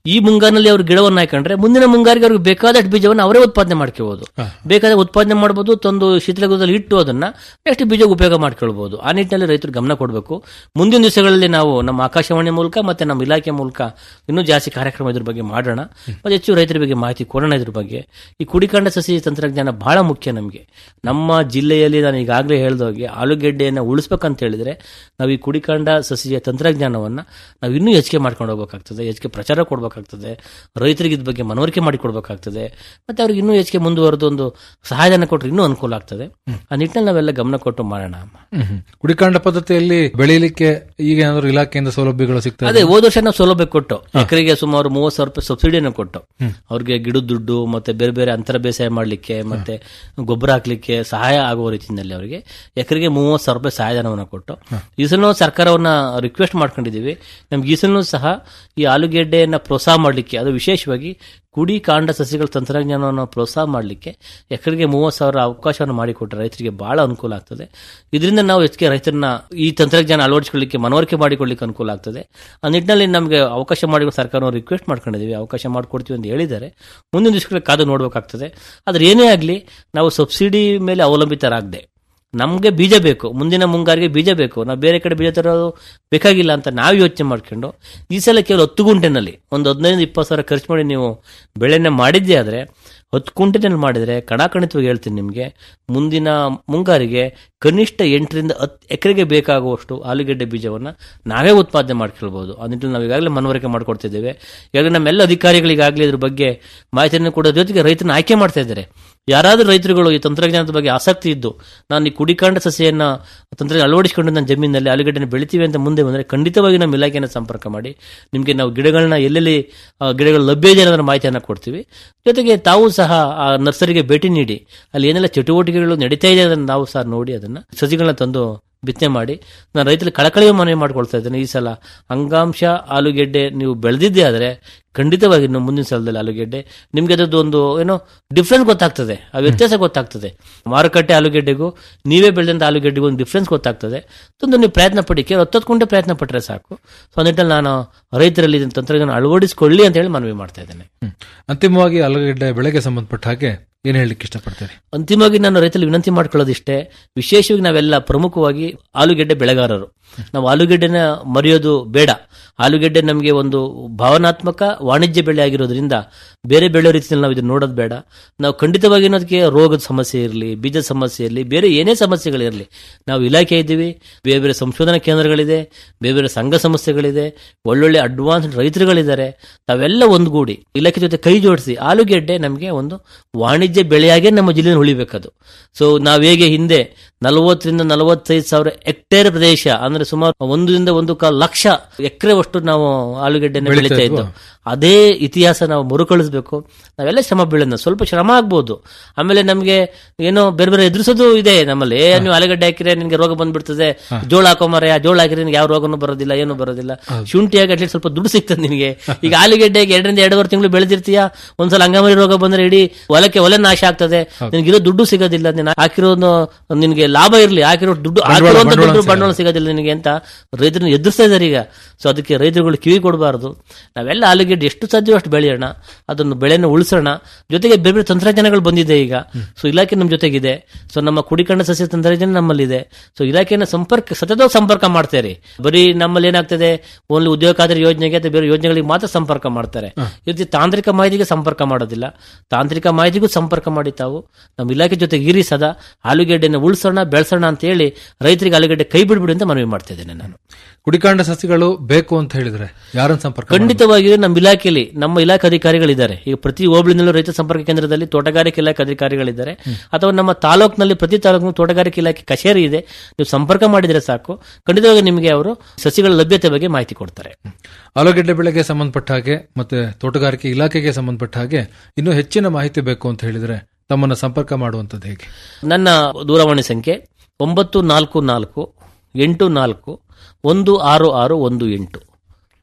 ಈ ಮುಂಗಾರಿನಲ್ಲಿ ಅವ್ರು ಗಿಡವನ್ನು ಹಾಕೊಂಡ್ರೆ ಮುಂದಿನ ಮುಂಗಾರಿಗೆ ಅವ್ರಿಗೆ ಬೇಕಾದಷ್ಟು ಬೀಜವನ್ನು ಅವರೇ ಉತ್ಪಾದನೆ ಮಾಡ್ಕೋಬಹುದು ಬೇಕಾದ ಉತ್ಪಾದನೆ ಮಾಡಬಹುದು ತಂದು ಶೀತಲಗುದಲ್ಲಿ ಇಟ್ಟು ಅದನ್ನ ನೆಕ್ಸ್ಟ್ ಬೀಜ ಉಪಯೋಗ ಮಾಡ್ಕೊಳ್ಬಹುದು ಆ ನಿಟ್ಟಿನಲ್ಲಿ ರೈತರು ಗಮನ ಕೊಡಬೇಕು ಮುಂದಿನ ದಿವಸಗಳಲ್ಲಿ ನಾವು ನಮ್ಮ ಆಕಾಶವಾಣಿ ಮೂಲಕ ಮತ್ತೆ ನಮ್ಮ ಇಲಾಖೆ ಮೂಲಕ ಇನ್ನೂ ಜಾಸ್ತಿ ಕಾರ್ಯಕ್ರಮ ಇದ್ರ ಬಗ್ಗೆ ಮಾಡೋಣ ಮತ್ತೆ ಹೆಚ್ಚು ರೈತರ ಬಗ್ಗೆ ಮಾಹಿತಿ ಕೊಡೋಣ ಇದ್ರ ಬಗ್ಗೆ ಈ ಕುಡಿಕಾಂಡ ಸಸಿ ತಂತ್ರಜ್ಞಾನ ಬಹಳ ಮುಖ್ಯ ನಮಗೆ ನಮ್ಮ ಜಿಲ್ಲೆಯಲ್ಲಿ ನಾನು ಈಗಾಗಲೇ ಹೇಳಿದಾಗೆ ಆಲೂಗೆಡ್ಡೆಯನ್ನು ಉಳಿಸ್ಬೇಕಂತ ಹೇಳಿದ್ರೆ ನಾವು ಈ ಕುಡಿಕಾಂಡ ಸಸಿಯ ತಂತ್ರಜ್ಞಾನವನ್ನ ನಾವು ಇನ್ನೂ ಹೆಚ್ಚಿಗೆ ಮಾಡ್ಕೊಂಡು ಹೋಗ್ಬೇಕಾಗ್ತದೆ ಹೆಚ್ಚಿಗೆ ಪ್ರಚಾರ ಕೊಡಬೇಕಾಗ್ತದೆ ರೈತರಿಗೆ ಇದ್ರ ಬಗ್ಗೆ ಮನವರಿಕೆ ಮಾಡಿ ಕೊಡಬೇಕಾಗ್ತದೆ ಮತ್ತೆ ಅವ್ರಿಗೆ ಇನ್ನೂ ಹೆಚ್ಚಿಗೆ ಮುಂದುವರೆದು ಒಂದು ಸಹಾಯಧನ ಕೊಟ್ಟರೆ ಇನ್ನೂ ಅನುಕೂಲ ಆಗ್ತದೆ ಆ ನಿಟ್ಟಿನಲ್ಲಿ ನಾವೆಲ್ಲ ಗಮನ ಕೊಟ್ಟು ಮಾಡೋಣ ಹ್ಮ್. ಕುಡಿಕಾಂಡ ಪದ್ಧತಿಯಲ್ಲಿ ಬೆಳೆಯಲಿಕ್ಕೆ ಈಗ ಏನಾದ್ರು ಇಲಾಖೆಯಿಂದ ಸೌಲಭ್ಯಗಳು ಸಿಗ್ತದೆ ಅದೇ ಹೋದ ವರ್ಷ ನಾವು ಸೌಲಭ್ಯ ಕೊಟ್ಟು ಎಕರೆಗೆ ಸುಮಾರು ಮೂವತ್ತು ಸಾವಿರ ರೂಪಾಯಿ ಸಬ್ಸಿಡಿಯನ್ನು ಕೊಟ್ಟು ಅವ್ರಿಗೆ ಗಿಡದ ದುಡ್ಡು ಮತ್ತೆ ಬೇರೆ ಬೇರೆ ಅಂತರ ಬೇಸಾಯ ಮಾಡಲಿಕ್ಕೆ ಮತ್ತೆ ಗೊಬ್ಬರ ಹಾಕ್ಲಿಕ್ಕೆ ಸಹಾಯ ಆಗುವ ರೀತಿಯಲ್ಲಿ ಅವರಿಗೆ ಎಕರೆಗೆ ಮೂವತ್ತು ಸಾವಿರ ರೂಪಾಯಿ ಸಹಾಯಧನವನ್ನು ಕೊಟ್ಟು ಈ ಸಲ ನಾವು ಸರ್ಕಾರವನ್ನ ರಿಕ್ವೆಸ್ಟ್ ಮಾಡ್ಕೊಂಡಿದೀವಿ ನಮ್ಗೆ ಈ ಸಲನೂ ಸಹ ಈ ಆಲೂಗೆಡ್ಡೆಯನ್ನ ಪ್ರೋತ್ಸಾಹ ಮಾಡಲಿಕ್ಕೆ ಅದು ವಿಶೇಷವಾಗಿ ಕುಡಿ ಕಾಂಡ ಸಸಿಗಳ ತಂತ್ರಜ್ಞಾನವನ್ನು ಪ್ರೋತ್ಸಾಹ ಮಾಡಲಿಕ್ಕೆ ಎಕರೆಗೆ ಮೂವತ್ತು ಸಾವಿರ ಅವಕಾಶವನ್ನು ಮಾಡಿಕೊಟ್ರೆ ರೈತರಿಗೆ ಬಹಳ ಅನುಕೂಲ ಆಗ್ತದೆ ಇದರಿಂದ ನಾವು ಹೆಚ್ಚಿಗೆ ರೈತರನ್ನ ಈ ತಂತ್ರಜ್ಞಾನ ಅಳವಡಿಸಿಕೊಳ್ಳಿಕ್ಕೆ ಮನವರಿಕೆ ಮಾಡಿಕೊಳ್ಳಿಕ್ಕೆ ಅನುಕೂಲ ಆಗ್ತದೆ ಆ ನಿಟ್ಟಿನಲ್ಲಿ ನಮಗೆ ಅವಕಾಶ ಮಾಡಿ ಸರ್ಕಾರ ರಿಕ್ವೆಸ್ಟ್ ಮಾಡ್ಕೊಂಡಿದ್ದೀವಿ ಅವಕಾಶ ಮಾಡಿಕೊಡ್ತೀವಿ ಅಂತ ಹೇಳಿದ್ದಾರೆ ಮುಂದಿನ ದಿವಸಗಳಲ್ಲಿ ಕಾದು ನೋಡಬೇಕಾಗ್ತದೆ ಆದ್ರೆ ಏನೇ ಆಗಲಿ ನಾವು ಸಬ್ಸಿಡಿ ಮೇಲೆ ಅವಲಂಬಿತರಾಗದೆ ನಮಗೆ ಬೀಜ ಬೇಕು ಮುಂದಿನ ಮುಂಗಾರಿಗೆ ಬೀಜ ಬೇಕು ನಾವು ಬೇರೆ ಕಡೆ ಬೀಜ ತರೋದು ಬೇಕಾಗಿಲ್ಲ ಅಂತ ನಾವು ಯೋಚನೆ ಮಾಡ್ಕೊಂಡು ಈ ಸಲ ಕೇವಲ ಹತ್ತು ಗುಂಟೆನಲ್ಲಿ ಒಂದು ಹದಿನೈದು ಇಪ್ಪತ್ತು ಸಾವಿರ ಖರ್ಚು ಮಾಡಿ ನೀವು ಬೆಳೆನ ಮಾಡಿದ್ದೇ ಆದರೆ ಹತ್ತು ಕುಂಟೆನಲ್ಲಿ ಮಾಡಿದರೆ ಕಣಾಕಣಿತವಾಗಿ ಹೇಳ್ತೀನಿ ನಿಮಗೆ ಮುಂದಿನ ಮುಂಗಾರಿಗೆ ಕನಿಷ್ಠ ಎಂಟರಿಂದ ಹತ್ತು ಎಕರೆಗೆ ಬೇಕಾಗುವಷ್ಟು ಆಲೂಗೆಡ್ಡೆ ಬೀಜವನ್ನು ನಾವೇ ಉತ್ಪಾದನೆ ಮಾಡ್ಕೊಳ್ಬಹುದು ಆ ನಿಟ್ಟಿನಲ್ಲಿ ನಾವು ಈಗಾಗಲೇ ಮನವರಿಕೆ ಮಾಡ್ಕೊಡ್ತಿದ್ದೇವೆ ಈಗಾಗಲೇ ನಮ್ಮೆಲ್ಲ ಅಧಿಕಾರಿಗಳಿಗಾಗಲೇ ಇದ್ರ ಬಗ್ಗೆ ಮಾಹಿತಿಯನ್ನು ಕೊಡೋ ಜೊತೆಗೆ ರೈತರನ್ನ ಆಯ್ಕೆ ಮಾಡ್ತಾ ಇದ್ದಾರೆ ಯಾರಾದರೂ ರೈತರುಗಳು ಈ ತಂತ್ರಜ್ಞಾನದ ಬಗ್ಗೆ ಆಸಕ್ತಿ ಇದ್ದು ನಾನು ಈ ಕುಡಿಕಾಂಡ ಸಸಿಯನ್ನ ತಂತ್ರಜ್ಞಾನ ಅಳವಡಿಸಿಕೊಂಡು ನನ್ನ ಜಮೀನಿನಲ್ಲಿ ಆಲೂಗಡ್ಡೆನ ಬೆಳಿತೀವಿ ಅಂತ ಮುಂದೆ ಬಂದರೆ ಖಂಡಿತವಾಗಿ ನಮ್ಮ ಇಲಾಖೆಯನ್ನು ಸಂಪರ್ಕ ಮಾಡಿ ನಿಮಗೆ ನಾವು ಗಿಡಗಳನ್ನ ಎಲ್ಲೆಲ್ಲಿ ಆ, ಗಿಡಗಳು ಲಭ್ಯ ಇದೆ ಅನ್ನೋದ್ರ ಮಾಹಿತಿಯನ್ನು ಕೊಡ್ತೀವಿ ಜೊತೆಗೆ ತಾವು ಸಹ ಆ ನರ್ಸರಿಗೆ ಭೇಟಿ ನೀಡಿ ಅಲ್ಲಿ ಏನೆಲ್ಲ ಚಟುವಟಿಕೆಗಳು ನಡೀತಾ ಇದೆ ಅದನ್ನು ನಾವು ಸಹ ನೋಡಿ ಅದನ್ನ ಸಸಿಗಳನ್ನ ತಂದು ಬಿತ್ತನೆ ಮಾಡಿ ನಾನು ರೈತರಿಗೆ ಕಳಕಳಿಯ ಮನವಿ ಮಾಡ್ಕೊಳ್ತಾ ಇದ್ದೇನೆ ಈ ಸಲ ಅಂಗಾಂಶ ಆಲೂಗೆಡ್ಡೆ ನೀವು ಬೆಳೆದಿದ್ದೇ ಆದರೆ ಖಂಡಿತವಾಗಿ ಇನ್ನು ಮುಂದಿನ ಸಲದಲ್ಲಿ ಆಲೂಗೆಡ್ಡೆ ನಿಮ್ಗೆ ಅದರದ್ದು ಒಂದು ಏನೋ ಡಿಫ್ರೆನ್ಸ್ ಗೊತ್ತಾಗ್ತದೆ ಆ ವ್ಯತ್ಯಾಸ ಗೊತ್ತಾಗ್ತದೆ ಮಾರುಕಟ್ಟೆ ಆಲೂಗೆಡ್ಡೆಗೂ ನೀವೇ ಬೆಳೆದಂತ ಆಲೂಗೆಡ್ಡೆಗೂ ಒಂದು ಡಿಫ್ರೆನ್ಸ್ ಗೊತ್ತಾಗ್ತದೆ ಒಂದು ನೀವು ಪ್ರಯತ್ನ ಪಡಿ ಕೇವಲ ಹತ್ತತ್ತು ಕುಂಟೆ ಪ್ರಯತ್ನ ಪಟ್ಟರೆ ಸಾಕು ಸೊ ನಿಟ್ಟಲ್ಲಿ ನಾನು ರೈತರಲ್ಲಿ ಇದನ್ನ ತಂತ್ರಜ್ಞಾನ ಅಳವಡಿಸಿಕೊಳ್ಳಿ ಅಂತ ಹೇಳಿ ಮನವಿ ಮಾಡ್ತಾ ಇದ್ದೇನೆ ಹ್ಮ್. ಅಂತಿಮವಾಗಿ ಆಲೂಗಡ್ಡೆ ಬೆಳೆಗೆ ಸಂಬಂಧಪಟ್ಟ ಹಾಗೆ ಏನ್ ಹೇಳಲಿಕ್ಕೆ ಇಷ್ಟಪಡ್ತೀರಿ ಅಂತಿಮವಾಗಿ ನಾನು ರೈತರಲ್ಲಿ ವಿನಂತಿ ಮಾಡ್ಕೊಳ್ಳೋದಿಷ್ಟೇ ವಿಶೇಷವಾಗಿ ನಾವೆಲ್ಲ ಪ್ರಮುಖವಾಗಿ ಆಲೂಗೆಡ್ಡೆ ಬೆಳೆಗಾರರು ನಾವು ಆಲೂಗೆಡ್ಡೆನ ಮರೆಯೋದು ಬೇಡ ಆಲೂಗೆಡ್ಡೆ ನಮಗೆ ಒಂದು ಭಾವನಾತ್ಮಕ ವಾಣಿಜ್ಯ ಬೆಳೆ ಆಗಿರೋದ್ರಿಂದ ಬೇರೆ ಬೆಳೆ ರೀತಿಯಲ್ಲಿ ನಾವು ಇದನ್ನ ನೋಡೋದು ಬೇಡ ನಾವು ಖಂಡಿತವಾಗಿ ಅದಕ್ಕೆ ರೋಗದ ಸಮಸ್ಯೆ ಇರಲಿ ಬೀಜದ ಸಮಸ್ಯೆ ಇರಲಿ ಬೇರೆ ಏನೇ ಸಮಸ್ಯೆಗಳಿರಲಿ ನಾವು ಇಲಾಖೆ ಇದ್ದೀವಿ ಬೇರೆ ಬೇರೆ ಸಂಶೋಧನಾ ಕೇಂದ್ರಗಳಿದೆ ಬೇರೆ ಬೇರೆ ಸಂಘ ಸಂಸ್ಥೆಗಳಿದೆ ಒಳ್ಳೊಳ್ಳೆ ಅಡ್ವಾನ್ಸ್ ರೈತರುಗಳಿದ್ದಾರೆ ತಾವೆಲ್ಲ ಒಂದುಗೂಡಿ ಇಲಾಖೆ ಜೊತೆ ಕೈ ಜೋಡಿಸಿ ಆಲೂಗೆಡ್ಡೆ ನಮಗೆ ಒಂದು ವಾಣಿಜ್ಯ ಬೆಳೆಯಾಗೇ ನಮ್ಮ ಜಿಲ್ಲೆಯಲ್ಲಿ ಉಳಿಬೇಕದು ಸೊ ನಾವು ಹೇಗೆ ಹಿಂದೆ ನಲವತ್ತರಿಂದ ನಲವತ್ತೈದು ಸಾವಿರ ಹೆಕ್ಟೇರ್ ಪ್ರದೇಶ ಅಂದ್ರೆ ಸುಮಾರು ಒಂದರಿಂದ ಒಂದು ಕಾಲು ಲಕ್ಷ ಎಕರೆವಷ್ಟು ನಾವು ಆಲೂಗೆಡ್ಡೆನ ಬೆಳೀತಾ ಇದ್ದು ಅದೇ ಇತಿಹಾಸ ನಾವು ಮರುಕಳಿಸ್ಬೇಕು ನಾವೆಲ್ಲ ಶ್ರಮ ಬೀಳೋಣ ಸ್ವಲ್ಪ ಶ್ರಮ ಆಗ್ಬೋದು ಆಮೇಲೆ ನಮಗೆ ಏನೋ ಬೇರೆ ಬೇರೆ ಎದುರಿಸೋದು ಇದೆ ನಮ್ಮಲ್ಲಿ ಏ, ನೀವು ಆಲೂಗಡ್ಡೆ ಹಾಕಿದ್ರೆ ನಿನ್ಗೆ ರೋಗ ಬಂದ್ಬಿಡ್ತದೆ ಜೋಳ ಹಾಕೊಂಬಾರೆ ಆ ಜೋಳ ಹಾಕಿದ್ರೆ ನಿನ್ಗೆ ಯಾವ ರೋಗನೂ ಬರೋದಿಲ್ಲ ಏನು ಬರೋದಿಲ್ಲ ಶುಂಠಿಯಾಗಿ ಅಟ್ಲೀಸ್ಟ್ ಸ್ವಲ್ಪ ದುಡ್ಡು ಸಿಗ್ತದೆ ನಿನಗೆ ಈಗ ಆಲೂಗೆಡ್ಡೆಗೆ ಎರಡರಿಂದ ಎರಡೂವರೆ ತಿಂಗಳು ಬೆಳೆದಿರ್ತೀಯ ಒಂದ್ಸಲ ಅಂಗಮಾರಿ ರೋಗ ಬಂದ್ರೆ ಇಡೀ ಹೊಲಕ್ಕೆ ಹೊಲ ನಾಶ ಆಗ್ತದೆ ನಿನಗಿರೋ ದುಡ್ಡು ಸಿಗೋದಿಲ್ಲ ನೀನು ಹಾಕಿರೋದು ನಿನಗೆ ಲಾಭ ಇರಲಿ ಹಾಕಿರೋ ದುಡ್ಡು ಹಾಕಿರುವಂತ ದುಡ್ಡು ಬಂಡವಾಳ ಸಿಗೋದಿಲ್ಲ ನಿನಗೆ ಅಂತ ರೈತರನ್ನ ಎದುರಿಸ್ತಾ ಇದ್ದಾರೆ ಈಗ ಸೊ ಅದಕ್ಕೆ ರೈತರುಗಳು ಕಿವಿ ಕೊಡಬಾರದು ನಾವೆಲ್ಲ ಆಲೂಗೆಡ್ಡೆ ಎಷ್ಟು ಸಾಧ್ಯವೋ ಅಷ್ಟು ಬೆಳೆಯೋಣ ಅದನ್ನು ಬೆಳೆಯನ್ನು ಉಳಿಸೋಣ ಜೊತೆಗೆ ಬೇರೆ ಬೇರೆ ತಂತ್ರಜ್ಞಾನಗಳು ಬಂದಿದೆ ಈಗ ಸೊ ಇಲಾಖೆ ನಮ್ಮ ಜೊತೆಗಿದೆ ಸೊ ನಮ್ಮ ಕುಡಿಕಂಡ ಸಸ್ಯ ತಂತ್ರಜ್ಞಾನ ನಮ್ಮಲ್ಲಿದೆ ಸೊ ಇಲಾಖೆಯನ್ನು ಸಂಪರ್ಕ ಸತತವಾಗಿ ಸಂಪರ್ಕ ಮಾಡ್ತಾರೆ ಬರೀ ನಮ್ಮಲ್ಲಿ ಏನಾಗ್ತದೆ ಓನ್ಲಿ ಉದ್ಯೋಗ ಖಾತ್ರಿ ಯೋಜನೆಗೆ ಅಥವಾ ಬೇರೆ ಯೋಜನೆಗಳಿಗೆ ಮಾತ್ರ ಸಂಪರ್ಕ ಮಾಡ್ತಾರೆ ಈ ರೀತಿ ತಾಂತ್ರಿಕ ಮಾಹಿತಿಗೆ ಸಂಪರ್ಕ ಮಾಡೋದಿಲ್ಲ ತಾಂತ್ರಿಕ ಮಾಹಿತಿಗೂ ಸಂಪರ್ಕ ಮಾಡಿ ತಾವು ನಮ್ಮ ಇಲಾಖೆ ಜೊತೆಗೆ ಇರಿ ಸದಾ ಆಲೂಗೆಡ್ಡೆನ ಉಳಿಸೋಣ ಬೆಳೆಸೋಣ ಅಂತ ಹೇಳಿ ರೈತರಿಗೆ ಆಲೂಗೆಡ್ಡೆ ಕೈ ಬಿಡ್ಬಿಡಿ ಅಂತ ಮನವಿ ಮಾಡ್ತಾ ಇದ್ದೇನೆ ನಾನು ಕುಡಿಕಾಂಡ ಸಸಿಗಳು ಬೇಕು ಅಂತ ಹೇಳಿದ್ರೆ ಯಾರನ್ನ ಸಂಪರ್ಕ ಮಾಡ್ಬೇಕು? ಖಂಡಿತವಾಗಿಯೂ ನಮ್ಮ ಇಲಾಖೆಯಲ್ಲಿ ನಮ್ಮ ಇಲಾಖೆ ಅಧಿಕಾರಿಗಳಿದ್ದಾರೆ ಈಗ ಪ್ರತಿ ಹೋಬಳಿನಲ್ಲೂ ರೈತ ಸಂಪರ್ಕ ಕೇಂದ್ರದಲ್ಲಿ ತೋಟಗಾರಿಕೆ ಇಲಾಖೆ ಅಧಿಕಾರಿಗಳಿದ್ದಾರೆ ಅಥವಾ ನಮ್ಮ ತಾಲೂಕಿನಲ್ಲಿ ಪ್ರತಿ ತಾಲೂಕು ತೋಟಗಾರಿಕೆ ಇಲಾಖೆ ಕಚೇರಿ ಇದೆ ನೀವು ಸಂಪರ್ಕ ಮಾಡಿದ್ರೆ ಸಾಕು ಖಂಡಿತವಾಗಿ ನಿಮಗೆ ಅವರು ಸಸಿಗಳ ಲಭ್ಯತೆ ಬಗ್ಗೆ ಮಾಹಿತಿ ಕೊಡ್ತಾರೆ ಆಲೂಗೆಡ್ಡೆ ಬೆಳೆಗೆ ಸಂಬಂಧಪಟ್ಟ ಹಾಗೆ ಮತ್ತೆ ತೋಟಗಾರಿಕೆ ಇಲಾಖೆಗೆ ಸಂಬಂಧಪಟ್ಟ ಹಾಗೆ ಇನ್ನೂ ಹೆಚ್ಚಿನ ಮಾಹಿತಿ ಬೇಕು ಅಂತ ಹೇಳಿದ್ರೆ ತಮ್ಮನ್ನ ಸಂಪರ್ಕ ಮಾಡುವಂತದ್ದು ಹೇಗೆ ನನ್ನ ದೂರವಾಣಿ ಸಂಖ್ಯೆ ಒಂಬತ್ತು ನಾಲ್ಕು ನಾಲ್ಕು ಎಂಟು ನಾಲ್ಕು ಒಂದು ಆರು ಆರು ಒಂದು ಎಂಟು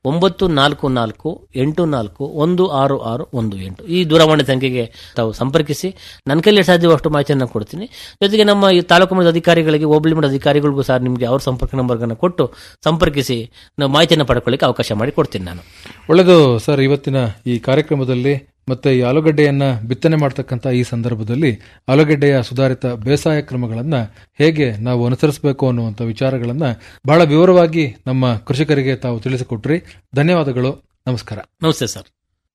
ಒಂಬತ್ತು ನಾಲ್ಕು ನಾಲ್ಕು ಎಂಟು ನಾಲ್ಕು ಒಂದು ಆರು ಆರು ಒಂದು ಎಂಟು ಈ ದೂರವಾಣಿ ಸಂಖ್ಯೆಗೆ ತಾವು ಸಂಪರ್ಕಿಸಿ ನನ್ನ ಕೈಲಿ ಸಾಧ್ಯವಷ್ಟು ಮಾಹಿತಿಯನ್ನು ಕೊಡ್ತೀನಿ ಜೊತೆಗೆ ನಮ್ಮ ಈ ತಾಲೂಕು ಮಟ್ಟದ ಅಧಿಕಾರಿಗಳಿಗೆ ಹೋಬಳಿ ಮಟ್ಟದ ಅಧಿಕಾರಿಗಳಿಗೂ ಸಹ ನಿಮಗೆ ಅವ್ರ ಸಂಪರ್ಕ ನಂಬರ್ಗಳನ್ನು ಕೊಟ್ಟು ಸಂಪರ್ಕಿಸಿ ನಾವು ಮಾಹಿತಿಯನ್ನು ಪಡ್ಕೊಳ್ಳಿಕ್ಕೆ ಅವಕಾಶ ಮಾಡಿ ಕೊಡ್ತೀನಿ ನಾನು ಒಳ್ಳೆಯದು ಸರ್ ಇವತ್ತಿನ ಈ ಕಾರ್ಯಕ್ರಮದಲ್ಲಿ ಮತ್ತೆ ಈ ಆಲೂಗಡ್ಡೆಯನ್ನ ಬಿತ್ತನೆ ಮಾಡತಕ್ಕಂತ ಈ ಸಂದರ್ಭದಲ್ಲಿ ಆಲೂಗಡ್ಡೆಯ ಸುಧಾರಿತ ಬೇಸಾಯ ಕ್ರಮಗಳನ್ನ ಹೇಗೆ ನಾವು ಅನುಸರಿಸಬೇಕು ಅನ್ನುವಂಥ ವಿಚಾರಗಳನ್ನ ಬಹಳ ವಿವರವಾಗಿ ನಮ್ಮ ಕೃಷಿಕರಿಗೆ ತಾವು ತಿಳಿಸಿಕೊಟ್ರಿ ಧನ್ಯವಾದಗಳು ನಮಸ್ಕಾರ ನಮಸ್ತೆ ಸರ್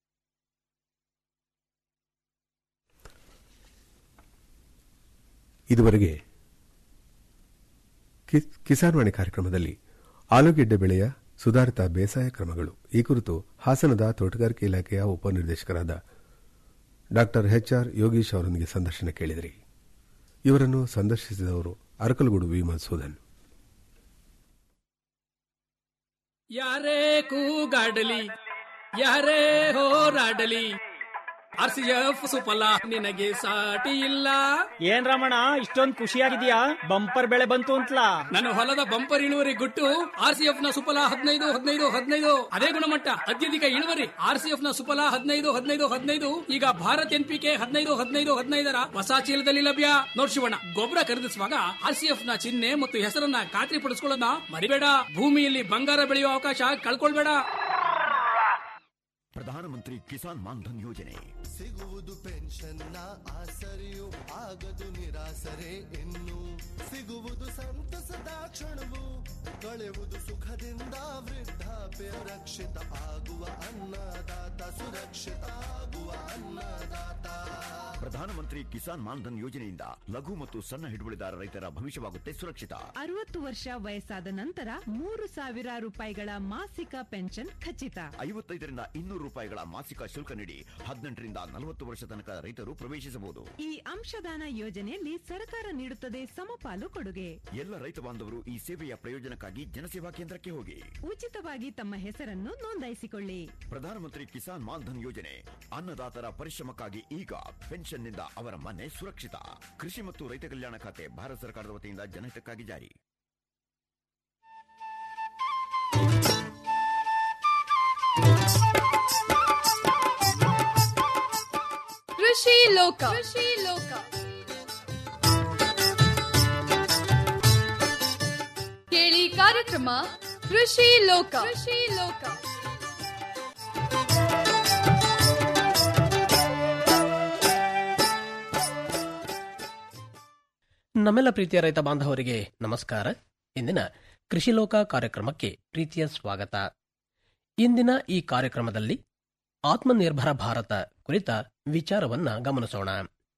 ಇದುವರೆಗೆ ಕಿ- ಕಿಸಾನ್ ವಾಣಿ ಕಾರ್ಯಕ್ರಮದಲ್ಲಿ ಆಲೂಗೆಡ್ಡೆ ಬೆಳೆಯ ಸುಧಾರಿತ ಬೇಸಾಯ ಕ್ರಮಗಳು ಈ ಕುರಿತು ಹಾಸನದ ತೋಟಗಾರಿಕೆ ಇಲಾಖೆಯ ಉಪನಿರ್ದೇಶಕರಾದ ಡಾ ಎಚ್ಆರ್ ಯೋಗೀಶ್ ಅವರೊಂದಿಗೆ ಸಂದರ್ಶನ ಕೇಳಿದಿರಿ ಇವರನ್ನು ಸಂದರ್ಶಿಸಿದವರು ಅರಕಲಗೂಡು ವಿ ಮಧುಸೂದನ್ ಯಾರೇ ಕೂಗಾಡಲಿ ಯಾರೇ ಹೋರಾಡಲಿ ಆರ್ ಸಿ ಎಫ್ ಸುಫಲ ನಿನಗೆ ಸಾಟಿ ಇಲ್ಲ ಏನ್ ರಮಣ ಇಷ್ಟೊಂದ್ ಖುಷಿಯಾಗಿದ್ಯಾ ಬಂಪರ್ ಬೆಳೆ ಬಂತು ಅಂತಲಾ ನನ್ನ ಹೊಲದ ಬಂಪರ್ ಇಳುವರಿ ಗುಟ್ಟು ಆರ್ ಸಿ ಎಫ್ ನ ಸುಫಲ ಹದಿನೈದು ಹದಿನೈದು ಹದಿನೈದು ಅದೇ ಗುಣಮಟ್ಟ ಅತ್ಯಧಿಕ ಇಳುವರಿ ಆರ್ ಸಿ ಎಫ್ ನ ಸುಫಲ ಹದಿನೈದು ಹದಿನೈದು ಹದಿನೈದು ಈಗ ಭಾರತ್ ಎನ್ ಪಿ ಕೆ ಹದಿನೈದು ಹದಿನೈದು ಹದಿನೈದರ ಹೊಸ ಚೀಲದಲ್ಲಿ ಲಭ್ಯ ನೋಡ್ ಶಿವಣ್ಣ ಗೊಬ್ಬರ ಖರೀದಿಸುವಾಗ ಆರ್ ಸಿ ಎಫ್ ನ ಚಿಹ್ನೆ ಮತ್ತು ಹೆಸರನ್ನ ಖಾತ್ರಿ ಪಡಿಸ್ಕೊಳ್ಳೋದನ್ನ ಮರಿಬೇಡ ಭೂಮಿಯಲ್ಲಿ ಬಂಗಾರ ಬೆಳೆಯುವ ಅವಕಾಶ ಕಳ್ಕೊಳ್ಬೇಡ ಪ್ರಧಾನಮಂತ್ರಿ ಕಿಸಾನ್ ಮಾನ್ಧನ್ ಯೋಜನೆ ಸಿಗುವುದು ಪೆನ್ಷನ್ನ ಆಸರೆಯು ಆಗದು ನಿರಾಸರೆ ಇನ್ನು ಸಿಗುವುದು ಸಂತಸದ ಕ್ಷಣವು ಕಳೆವುದು ಸುಖದಿಂದ ವೃದ್ಧಾಪ್ಯ ರಕ್ಷಿತ ಆಗುವ ಅನ್ನದಾತ ಸುರಕ್ಷಿತ ಆಗುವ ಅನ್ನದಾತ ಪ್ರಧಾನಮಂತ್ರಿ ಕಿಸಾನ್ ಮಾನ್ಧನ್ ಯೋಜನೆಯಿಂದ ಲಘು ಮತ್ತು ಸಣ್ಣ ಹಿಡುವಳಿದಾರ ರೈತರ ಭವಿಷ್ಯವಾಗುತ್ತೆ ಸುರಕ್ಷಿತ ಅರವತ್ತು ವರ್ಷ ವಯಸ್ಸಾದ ನಂತರ ಮೂರು ಸಾವಿರ ರೂಪಾಯಿಗಳ ಮಾಸಿಕ ಪೆನ್ಷನ್ ಖಚಿತ ಐವತ್ತೈದರಿಂದ ಇನ್ನೂರು ರೂಪಾಯಿಗಳ ಮಾಸಿಕ ಶುಲ್ಕ ನೀಡಿ ಹದಿನೆಂಟರಿಂದ ನಲವತ್ತು ವರ್ಷ ತನಕ ರೈತರು ಪ್ರವೇಶಿಸಬಹುದು ಈ ಅಂಶದಾನ ಯೋಜನೆಯಲ್ಲಿ ಸರ್ಕಾರ ನೀಡುತ್ತದೆ ಸಮಪಾಲು ಕೊಡುಗೆ ಎಲ್ಲ ರೈತ ಬಾಂಧವರು ಈ ಸೇವೆಯ ಪ್ರಯೋಜನಕ್ಕಾಗಿ ಜನಸೇವಾ ಕೇಂದ್ರಕ್ಕೆ ಹೋಗಿ ಉಚಿತವಾಗಿ ತಮ್ಮ ಹೆಸರನ್ನು ನೋಂದಾಯಿಸಿಕೊಳ್ಳಿ ಪ್ರಧಾನಮಂತ್ರಿ ಕಿಸಾನ್ ಮಾನ್ಧನ್ ಯೋಜನೆ ಅನ್ನದಾತರ ಪರಿಶ್ರಮಕ್ಕಾಗಿ ಈಗ ಪೆನ್ಷನ್ನಿಂದ ಅವರ ಮನೆ ಸುರಕ್ಷಿತ ಕೃಷಿ ಮತ್ತು ರೈತ ಕಲ್ಯಾಣ ಖಾತೆ ಭಾರತ ಸರ್ಕಾರದ ವತಿಯಿಂದ ಜನಹಿತಕ್ಕಾಗಿ ಜಾರಿ ಕೃಷಿ ಲೋಕ ಕೃಷಿ ಲೋಕ ಕೇಳಿ ಕಾರ್ಯಕ್ರಮ ಕೃಷಿ ಲೋಕ ಕೃಷಿ ಲೋಕ ನಮ್ಮೆಲ್ಲ ಪ್ರೀತಿಯ ರೈತ ಬಾಂಧವರಿಗೆ ನಮಸ್ಕಾರ ಇಂದಿನ ಕೃಷಿ ಲೋಕ ಕಾರ್ಯಕ್ರಮಕ್ಕೆ ಪ್ರೀತಿಯ ಸ್ವಾಗತ ಇಂದಿನ ಈ ಕಾರ್ಯಕ್ರಮದಲ್ಲಿ ಆತ್ಮನಿರ್ಭರ ಭಾರತ ಕುರಿತ ವಿಚಾರವನ್ನ ಗಮನಿಸೋಣ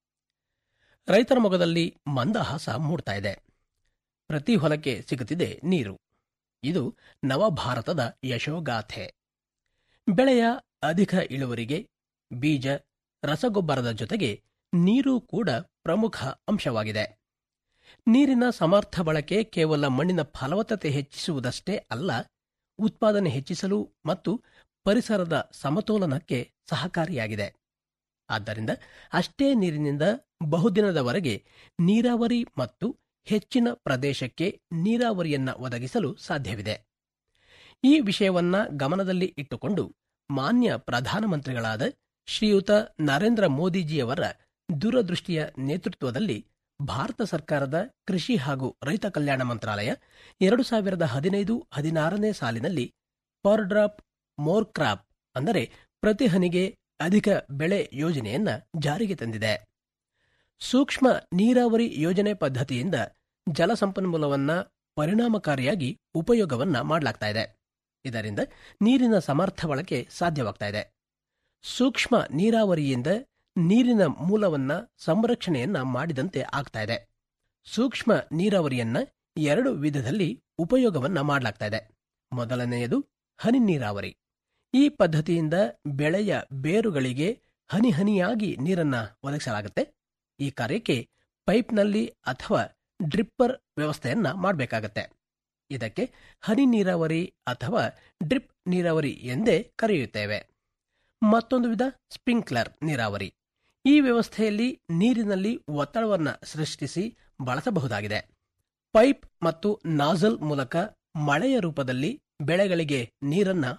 ರೈತರ ಮೊಗದಲ್ಲಿ ಮಂದಹಾಸ ಮೂಡ್ತಾ ಇದೆ ಪ್ರತಿ ಹೊಲಕ್ಕೆ ಸಿಗುತ್ತಿದೆ ನೀರು ಇದು ನವಭಾರತದ ಯಶೋಗಾಥೆ ಬೆಳೆಯ ಅಧಿಕ ಇಳುವರಿಗೆ ಬೀಜ ರಸಗೊಬ್ಬರದ ಜೊತೆಗೆ ನೀರು ಕೂಡ ಪ್ರಮುಖ ಅಂಶವಾಗಿದೆ ನೀರಿನ ಸಮರ್ಥ ಬಳಕೆ ಕೇವಲ ಮಣ್ಣಿನ ಫಲವತ್ತತೆ ಹೆಚ್ಚಿಸುವುದಷ್ಟೇ ಅಲ್ಲ ಉತ್ಪಾದನೆ ಹೆಚ್ಚಿಸಲು ಮತ್ತು ಪರಿಸರದ ಸಮತೋಲನಕ್ಕೆ ಸಹಕಾರಿಯಾಗಿದೆ ಆದ್ದರಿಂದ ಅಷ್ಟೇ ನೀರಿನಿಂದ ಬಹುದಿನದವರೆಗೆ ನೀರಾವರಿ ಮತ್ತು ಹೆಚ್ಚಿನ ಪ್ರದೇಶಕ್ಕೆ ನೀರಾವರಿಯನ್ನ ಒದಗಿಸಲು ಸಾಧ್ಯವಿದೆ ಈ ವಿಷಯವನ್ನ ಗಮನದಲ್ಲಿ ಇಟ್ಟುಕೊಂಡು ಮಾನ್ಯ ಪ್ರಧಾನಮಂತ್ರಿಗಳಾದ ಶ್ರೀಯುತ ನರೇಂದ್ರ ಮೋದಿಜಿಯವರ ದೂರದೃಷ್ಟಿಯ ನೇತೃತ್ವದಲ್ಲಿ ಭಾರತ ಸರ್ಕಾರದ ಕೃಷಿ ಹಾಗೂ ರೈತ ಕಲ್ಯಾಣ ಮಂತ್ರಾಲಯ ಎರಡು ಸಾವಿರದ ಹದಿನೈದು ಹದಿನಾರನೇ ಸಾಲಿನಲ್ಲಿ ಪರ್ ಡ್ರಾಪ್ ಮೋರ್ ಕ್ರಾಪ್ ಅಂದರೆ ಪ್ರತಿ ಹನಿಗೆ ಅಧಿಕ ಬೆಳೆ ಯೋಜನೆಯನ್ನ ಜಾರಿಗೆ ತಂದಿದೆ ಸೂಕ್ಷ್ಮ ನೀರಾವರಿ ಯೋಜನೆ ಪದ್ಧತಿಯಿಂದ ಜಲಸಂಪನ್ಮೂಲವನ್ನ ಪರಿಣಾಮಕಾರಿಯಾಗಿ ಉಪಯೋಗವನ್ನ ಮಾಡಲಾಗ್ತಾ ಇದೆ ಇದರಿಂದ ನೀರಿನ ಸಮರ್ಥ ಬಳಕೆ ಸಾಧ್ಯವಾಗ್ತಾ ಇದೆ ಸೂಕ್ಷ್ಮ ನೀರಾವರಿಯಿಂದ ನೀರಿನ ಮೂಲವನ್ನ ಸಂರಕ್ಷಣೆಯನ್ನ ಮಾಡಿದಂತೆ ಆಗ್ತಾ ಇದೆ ಸೂಕ್ಷ್ಮ ನೀರಾವರಿಯನ್ನ ಎರಡು ವಿಧದಲ್ಲಿ ಉಪಯೋಗವನ್ನ ಮಾಡಲಾಗ್ತಾ ಇದೆ ಮೊದಲನೆಯದು ಹನಿ ನೀರಾವರಿ ಈ ಪದ್ಧತಿಯಿಂದ ಬೆಳೆಯ ಬೇರುಗಳಿಗೆ ಹನಿ ಹನಿಯಾಗಿ ನೀರನ್ನ ಒದಗಿಸಲಾಗುತ್ತೆ ಈ ಕಾರ್ಯಕ್ಕೆ ಪೈಪ್ನಲ್ಲಿ ಅಥವಾ ಡ್ರಿಪ್ಪರ್ ವ್ಯವಸ್ಥೆಯನ್ನ ಮಾಡಬೇಕಾಗತ್ತೆ ಇದಕ್ಕೆ ಹನಿ ನೀರಾವರಿ ಅಥವಾ ಡ್ರಿಪ್ ನೀರಾವರಿ ಎಂದೇ ಕರೆಯುತ್ತೇವೆ ಮತ್ತೊಂದು ವಿಧ ಸ್ಪ್ರಿಂಕ್ಲರ್ ನೀರಾವರಿ ಈ ವ್ಯವಸ್ಥೆಯಲ್ಲಿ ನೀರಿನಲ್ಲಿ ಒತ್ತಡವನ್ನ ಸೃಷ್ಟಿಸಿ ಬಳಸಬಹುದಾಗಿದೆ ಪೈಪ್ ಮತ್ತು ನಾಜಲ್ ಮೂಲಕ ಮಳೆಯ ರೂಪದಲ್ಲಿ ಬೆಳೆಗಳಿಗೆ ನೀರನ್ನ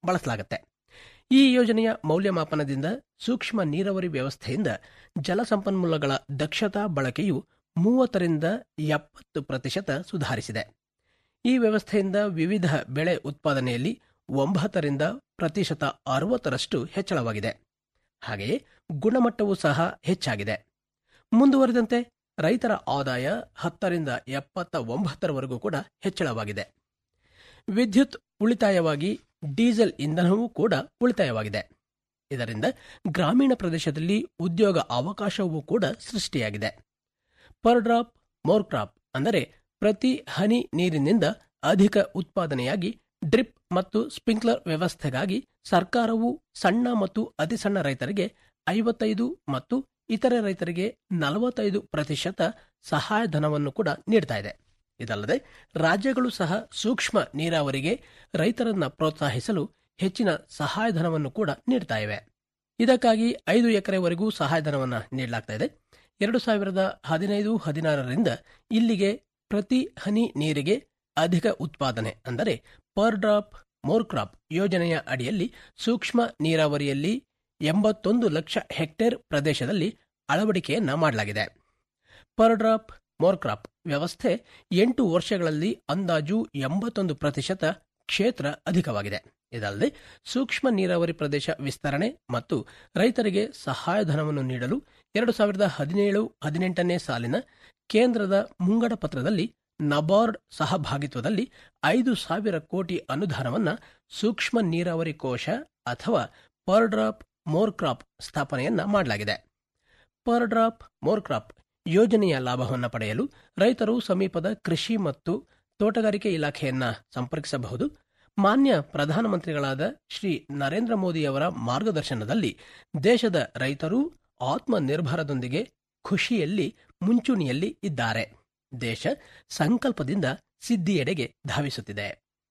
ಬಳಸಲಾಗುತ್ತೆ ಈ ಯೋಜನೆಯ ಮೌಲ್ಯಮಾಪನದಿಂದ ಸೂಕ್ಷ್ಮ ನೀರಾವರಿ ವ್ಯವಸ್ಥೆಯಿಂದ ಜಲಸಂಪನ್ಮೂಲಗಳ ದಕ್ಷತಾ ಬಳಕೆಯು ಮೂವತ್ತರಿಂದ ಎಪ್ಪತ್ತು ಪ್ರತಿಶತ ಸುಧಾರಿಸಿದೆ ಈ ವ್ಯವಸ್ಥೆಯಿಂದ ವಿವಿಧ ಬೆಳೆ ಉತ್ಪಾದನೆಯಲ್ಲಿ ಒಂಬತ್ತರಿಂದ ಪ್ರತಿಶತ ಅರವತ್ತರಷ್ಟು ಹೆಚ್ಚಳವಾಗಿದೆ ಹಾಗೆಯೇ ಗುಣಮಟ್ಟವೂ ಸಹ ಹೆಚ್ಚಾಗಿದೆ ಮುಂದುವರಿದಂತೆ ರೈತರ ಆದಾಯ ಹತ್ತರಿಂದ ಎಪ್ಪತ್ತ ಒಂಬತ್ತರವರೆಗೂ ಕೂಡ ಹೆಚ್ಚಳವಾಗಿದೆ ವಿದ್ಯುತ್ ಉಳಿತಾಯವಾಗಿ ಡೀಸೆಲ್ ಇಂಧನವೂ ಕೂಡ ಉಳಿತಾಯವಾಗಿದೆ ಇದರಿಂದ ಗ್ರಾಮೀಣ ಪ್ರದೇಶದಲ್ಲಿ ಉದ್ಯೋಗ ಅವಕಾಶವೂ ಕೂಡ ಸೃಷ್ಟಿಯಾಗಿದೆ ಪರ್ ಡ್ರಾಪ್ ಮೋರ್ ಕ್ರಾಪ್ ಅಂದರೆ ಪ್ರತಿ ಹನಿ ನೀರಿನಿಂದ ಅಧಿಕ ಉತ್ಪಾದನೆಯಾಗಿ ಡ್ರಿಪ್ ಮತ್ತು ಸ್ಪ್ರಿಂಕ್ಲರ್ ವ್ಯವಸ್ಥೆಗಾಗಿ ಸರ್ಕಾರವು ಸಣ್ಣ ಮತ್ತು ಅತಿಸಣ್ಣ ರೈತರಿಗೆ ಐವತ್ತೈದು ಮತ್ತು ಇತರೆ ರೈತರಿಗೆ ನಲವತ್ತೈದು ಪ್ರತಿಶತ ಸಹಾಯಧನವನ್ನು ಕೂಡ ನೀಡ್ತಾ ಇದೆ ಇದಲ್ಲದೆ ರಾಜ್ಯಗಳು ಸಹ ಸೂಕ್ಷ್ಮ ನೀರಾವರಿಗೆ ರೈತರನ್ನ ಪ್ರೋತ್ಸಾಹಿಸಲು ಹೆಚ್ಚಿನ ಸಹಾಯಧನವನ್ನು ಕೂಡ ನೀಡ್ತಾ ಇವೆ ಇದಕ್ಕಾಗಿ ಐದು ಎಕರೆವರೆಗೂ ಸಹಾಯಧನವನ್ನು ನೀಡಲಾಗ್ತಾ ಇದೆ ಎರಡು ಸಾವಿರದ ಹದಿನೈದು ಹದಿನಾರರಿಂದ ಇಲ್ಲಿಗೆ ಪ್ರತಿ ಹನಿ ನೀರಿಗೆ ಅಧಿಕ ಉತ್ಪಾದನೆ ಅಂದರೆ ಪರ್ ಡ್ರಾಪ್ ಮೋರ್ ಕ್ರಾಪ್ ಯೋಜನೆಯ ಅಡಿಯಲ್ಲಿ ಸೂಕ್ಷ್ಮ ನೀರಾವರಿಯಲ್ಲಿ ಎಂಬತ್ತೊಂದು ಲಕ್ಷ ಹೆಕ್ಟೇರ್ ಪ್ರದೇಶದಲ್ಲಿ ಅಳವಡಿಕೆಯನ್ನ ಮಾಡಲಾಗಿದೆ ಪರ್ ಡ್ರಾಪ್ ಮೋರ್ ಕ್ರಾಪ್ ವ್ಯವಸ್ಥೆ ಎಂಟು ವರ್ಷಗಳಲ್ಲಿ ಅಂದಾಜು ಎಂಬತ್ತೊಂದು ಪ್ರತಿಶತ ಕ್ಷೇತ್ರ ಅಧಿಕವಾಗಿದೆ ಇದಲ್ಲದೆ ಸೂಕ್ಷ್ಮ ನೀರಾವರಿ ಪ್ರದೇಶ ವಿಸ್ತರಣೆ ಮತ್ತು ರೈತರಿಗೆ ಸಹಾಯಧನವನ್ನು ನೀಡಲು ಎರಡು ಸಾವಿರದ ಹದಿನೇಳು ಹದಿನೆಂಟನೇ ಸಾಲಿನ ಕೇಂದ್ರದ ಮುಂಗಡ ಪತ್ರದಲ್ಲಿ ನಬಾರ್ಡ್ ಸಹಭಾಗಿತ್ವದಲ್ಲಿ ಐದು ಸಾವಿರ ಕೋಟಿ ಅನುದಾನವನ್ನ ಸೂಕ್ಷ್ಮ ನೀರಾವರಿ ಕೋಶ ಅಥವಾ ಪರ್ ಡ್ರಾಪ್ ಮೋರ್ ಕ್ರಾಪ್ ಸ್ಥಾಪನೆಯನ್ನ ಮಾಡಲಾಗಿದೆ ಪರ್ ಡ್ರಾಪ್ ಮೋರ್ ಕ್ರಾಪ್ ಯೋಜನೆಯ ಲಾಭವನ್ನು ಪಡೆಯಲು ರೈತರು ಸಮೀಪದ ಕೃಷಿ ಮತ್ತು ತೋಟಗಾರಿಕೆ ಇಲಾಖೆಯನ್ನ ಸಂಪರ್ಕಿಸಬಹುದು ಮಾನ್ಯ ಪ್ರಧಾನಮಂತ್ರಿಗಳಾದ ಶ್ರೀ ನರೇಂದ್ರ ಮೋದಿಯವರ ಮಾರ್ಗದರ್ಶನದಲ್ಲಿ ದೇಶದ ರೈತರು ಆತ್ಮನಿರ್ಭರದೊಂದಿಗೆ ಖುಷಿಯಲ್ಲಿ ಮುಂಚೂಣಿಯಲ್ಲಿ ಇದ್ದಾರೆ ದೇಶ ಸಂಕಲ್ಪದಿಂದ ಸಿದ್ಧಿಯೆಡೆಗೆ ಧಾವಿಸುತ್ತಿದೆ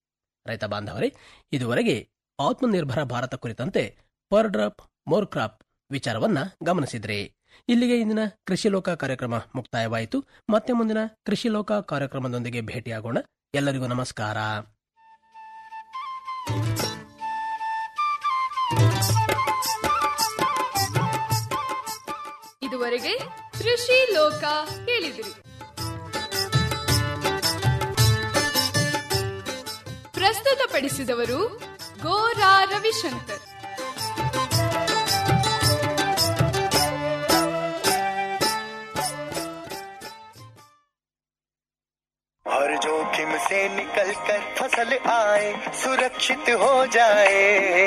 ರೈತ ಬಾಂಧವರೇ ಇದುವರೆಗೆ ಆತ್ಮನಿರ್ಭರ ಭಾರತ ಕುರಿತಂತೆ ಪರ್ ಡ್ರಾಪ್ ಮೋರ್ ಕ್ರಾಪ್ ವಿಚಾರವನ್ನ ಗಮನಿಸಿದ್ರಿ ಇಲ್ಲಿಗೆ ಇಂದಿನ ಕೃಷಿ ಲೋಕ ಕಾರ್ಯಕ್ರಮ ಮುಕ್ತಾಯವಾಯಿತು ಮತ್ತೆ ಮುಂದಿನ ಕೃಷಿ ಲೋಕ ಕಾರ್ಯಕ್ರಮದೊಂದಿಗೆ ಭೇಟಿಯಾಗೋಣ ಎಲ್ಲರಿಗೂ ನಮಸ್ಕಾರ ಇದುವರೆಗೆ ಕೃಷಿ ಲೋಕ ಕೇಳಿದಿರಿ ಪ್ರಸ್ತುತಪಡಿಸಿದವರು ಗೋರಾ ರವಿಶಂಕರ್ हर जोखिम से निकल कर फसल आए सुरक्षित हो जाए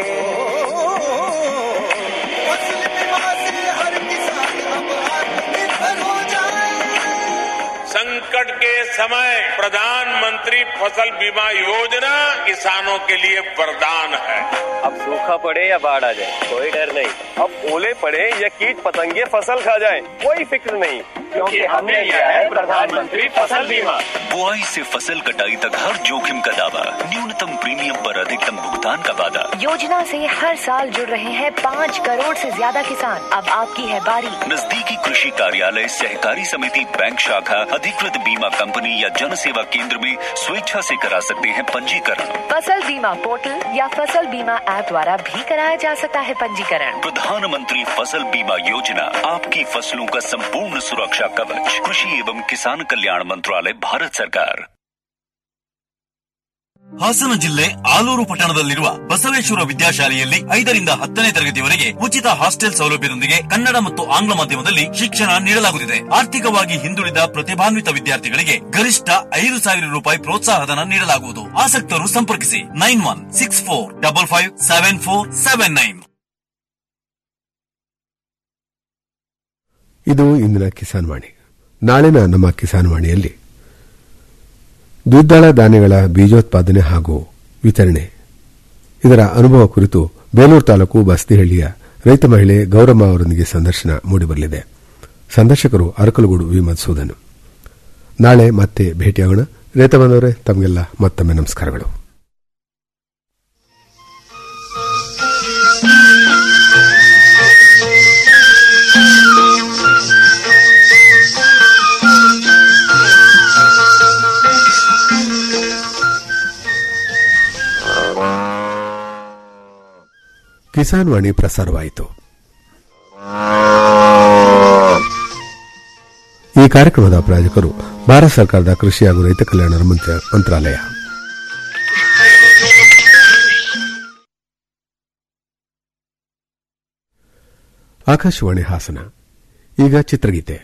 फसल बीमा से हर किसान अब आत्मनिर्भर हो जाए संकट के समय प्रधानमंत्री फसल बीमा योजना किसानों के लिए वरदान है अब सूखा पड़े या बाढ़ आ जाए कोई डर नहीं अब ओले पड़े या कीट पतंगे फसल खा जाए कोई फिक्र नहीं क्योंकि हमने लिया है प्रधानमंत्री फसल बीमा बुआई से फसल कटाई तक हर जोखिम का दावा न्यूनतम प्रीमियम पर अधिकतम भुगतान का वादा योजना से हर साल जुड़ रहे हैं पाँच करोड़ से ज्यादा किसान अब आपकी है बारी नजदीकी कृषि कार्यालय सहकारी समिति बैंक शाखा अधिकृत बीमा कंपनी या जन सेवा केंद्र में स्वेच्छा से करा सकते हैं पंजीकरण फसल बीमा पोर्टल या फसल बीमा ऐप द्वारा भी कराया जा सकता है पंजीकरण प्रधानमंत्री फसल बीमा योजना आपकी फसलों का संपूर्ण सुरक्षा कवच कृषि एवं किसान कल्याण मंत्रालय भारत सरकार ಹಾಸನ ಜಿಲ್ಲೆ ಆಲೂರು ಪಟ್ಟಣದಲ್ಲಿರುವ ಬಸವೇಶ್ವರ ವಿದ್ಯಾಶಾಲೆಯಲ್ಲಿ ಐದರಿಂದ ಹತ್ತನೇ ತರಗತಿವರೆಗೆ ಉಚಿತ ಹಾಸ್ಟೆಲ್ ಸೌಲಭ್ಯದೊಂದಿಗೆ ಕನ್ನಡ ಮತ್ತು ಆಂಗ್ಲ ಮಾಧ್ಯಮದಲ್ಲಿ ಶಿಕ್ಷಣ ನೀಡಲಾಗುತ್ತಿದೆ ಆರ್ಥಿಕವಾಗಿ ಹಿಂದುಳಿದ ಪ್ರತಿಭಾನ್ವಿತ ವಿದ್ಯಾರ್ಥಿಗಳಿಗೆ ಗರಿಷ್ಠ ಐದು ಸಾವಿರ ರೂಪಾಯಿ ಪ್ರೋತ್ಸಾಹಧನ ನೀಡಲಾಗುವುದು ಆಸಕ್ತರು ಸಂಪರ್ಕಿಸಿ nine one six four double five seven four seven nine ಇದು ಇಂದಿನ ಕಿಸಾನ್ ವಾಣಿ ನಾಳಿನ ನಮ್ಮ ಕಿಸಾನ್ ವಾಣಿಯಲ್ಲಿ ದ್ವಿದಳ ಧಾನ್ಯಗಳ ಬೀಜೋತ್ಪಾದನೆ ಹಾಗೂ ವಿತರಣೆ ಇದರ ಅನುಭವ ಕುರಿತು ಬೇಲೂರು ತಾಲೂಕು ಬಸ್ತಿಹಳ್ಳಿಯ ರೈತ ಮಹಿಳೆ ಗೌರಮ್ಮ ಅವರೊಂದಿಗೆ ಸಂದರ್ಶನ ಮೂಡಿಬರಲಿದೆ ಸಂದರ್ಶಕರು ಅರಕಲಗೂಡು ವಿ ಮಧುಸೂದನ್ ನಾಳೆ ಮತ್ತೆ ಭೇಟಿಯಾಗೋಣ ರೈತ ಬಂದವರೇ ತಮಗೆಲ್ಲ ಮತ್ತೊಮ್ಮೆ ನಮಸ್ಕಾರಗಳು ಕಿಸಾನ್ ವಾಣಿ ಪ್ರಸಾರವಾಯಿತು ಈ ಕಾರ್ಯಕ್ರಮದ ಪ್ರಾಯೋಜಕರು ಭಾರತ ಸರ್ಕಾರದ ಕೃಷಿ ಹಾಗೂ ರೈತ ಕಲ್ಯಾಣ ಮಂತ್ರ- ಮಂತ್ರಾಲಯ ಆಕಾಶವಾಣಿ ಹಾಸನ ಈಗ ಚಿತ್ರಗೀತೆ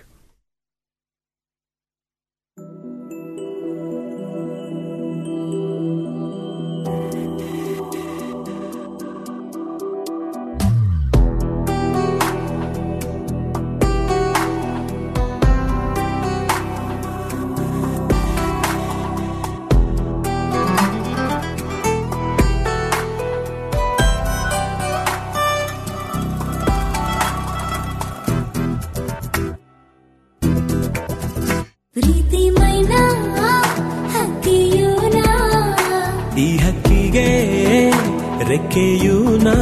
ಪ್ರೀತಿ ಮೈನಾ ಹಕ್ಕಿಯೂನ ಈ ಹಕ್ಕಿಗೆ ರೆಕ್ಕೆಯೂ ನಾ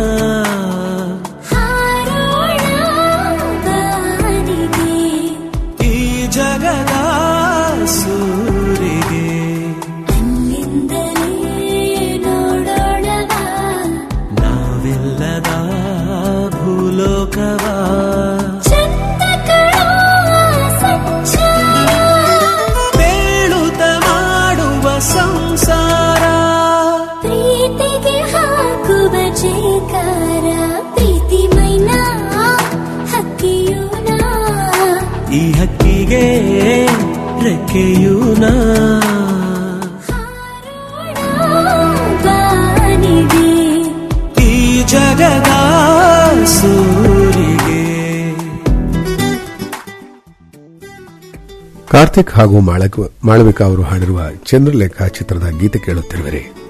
ಹಾರೋಣ ಬಾನಿಗೆ ಈ ಜಗದ ಸೂರಿಗೆ ಅಲ್ಲಿಂದಲೇ ನೋಡೋಣವಾ ನಾವೆಲ್ಲದ ಭೂಲೋಕವ ಚಂದ ಕಣೋ ಸಂಚಾರ ತೇಳುತ್ತ ಮಾಡುವ ಸಂಸಾರ ಪ್ರೀತಿಗೆ ಹಾಕುವ ಜೇಕಾರ ಪ್ರೀತಿ ಮೈನಾ ಹಕ್ಕಿಯೂನ ಈ ಹಕ್ಕಿಗೆ ರೆಕ್ಕೆಯೂ ನಾ ಬಾನಿಗೆ ಈ ಜಗದ ಸೂರಿಗೆ ಕಾರ್ತಿಕ್ ಹಾಗೂ ಮಾಳಕ- ಮಾಳವಿಕಾ ಅವರು ಹಾಡಿರುವ ಚಂದ್ರಲೇಖ ಚಿತ್ರದ ಗೀತೆ ಕೇಳುತ್ತಿರುವಿರಿ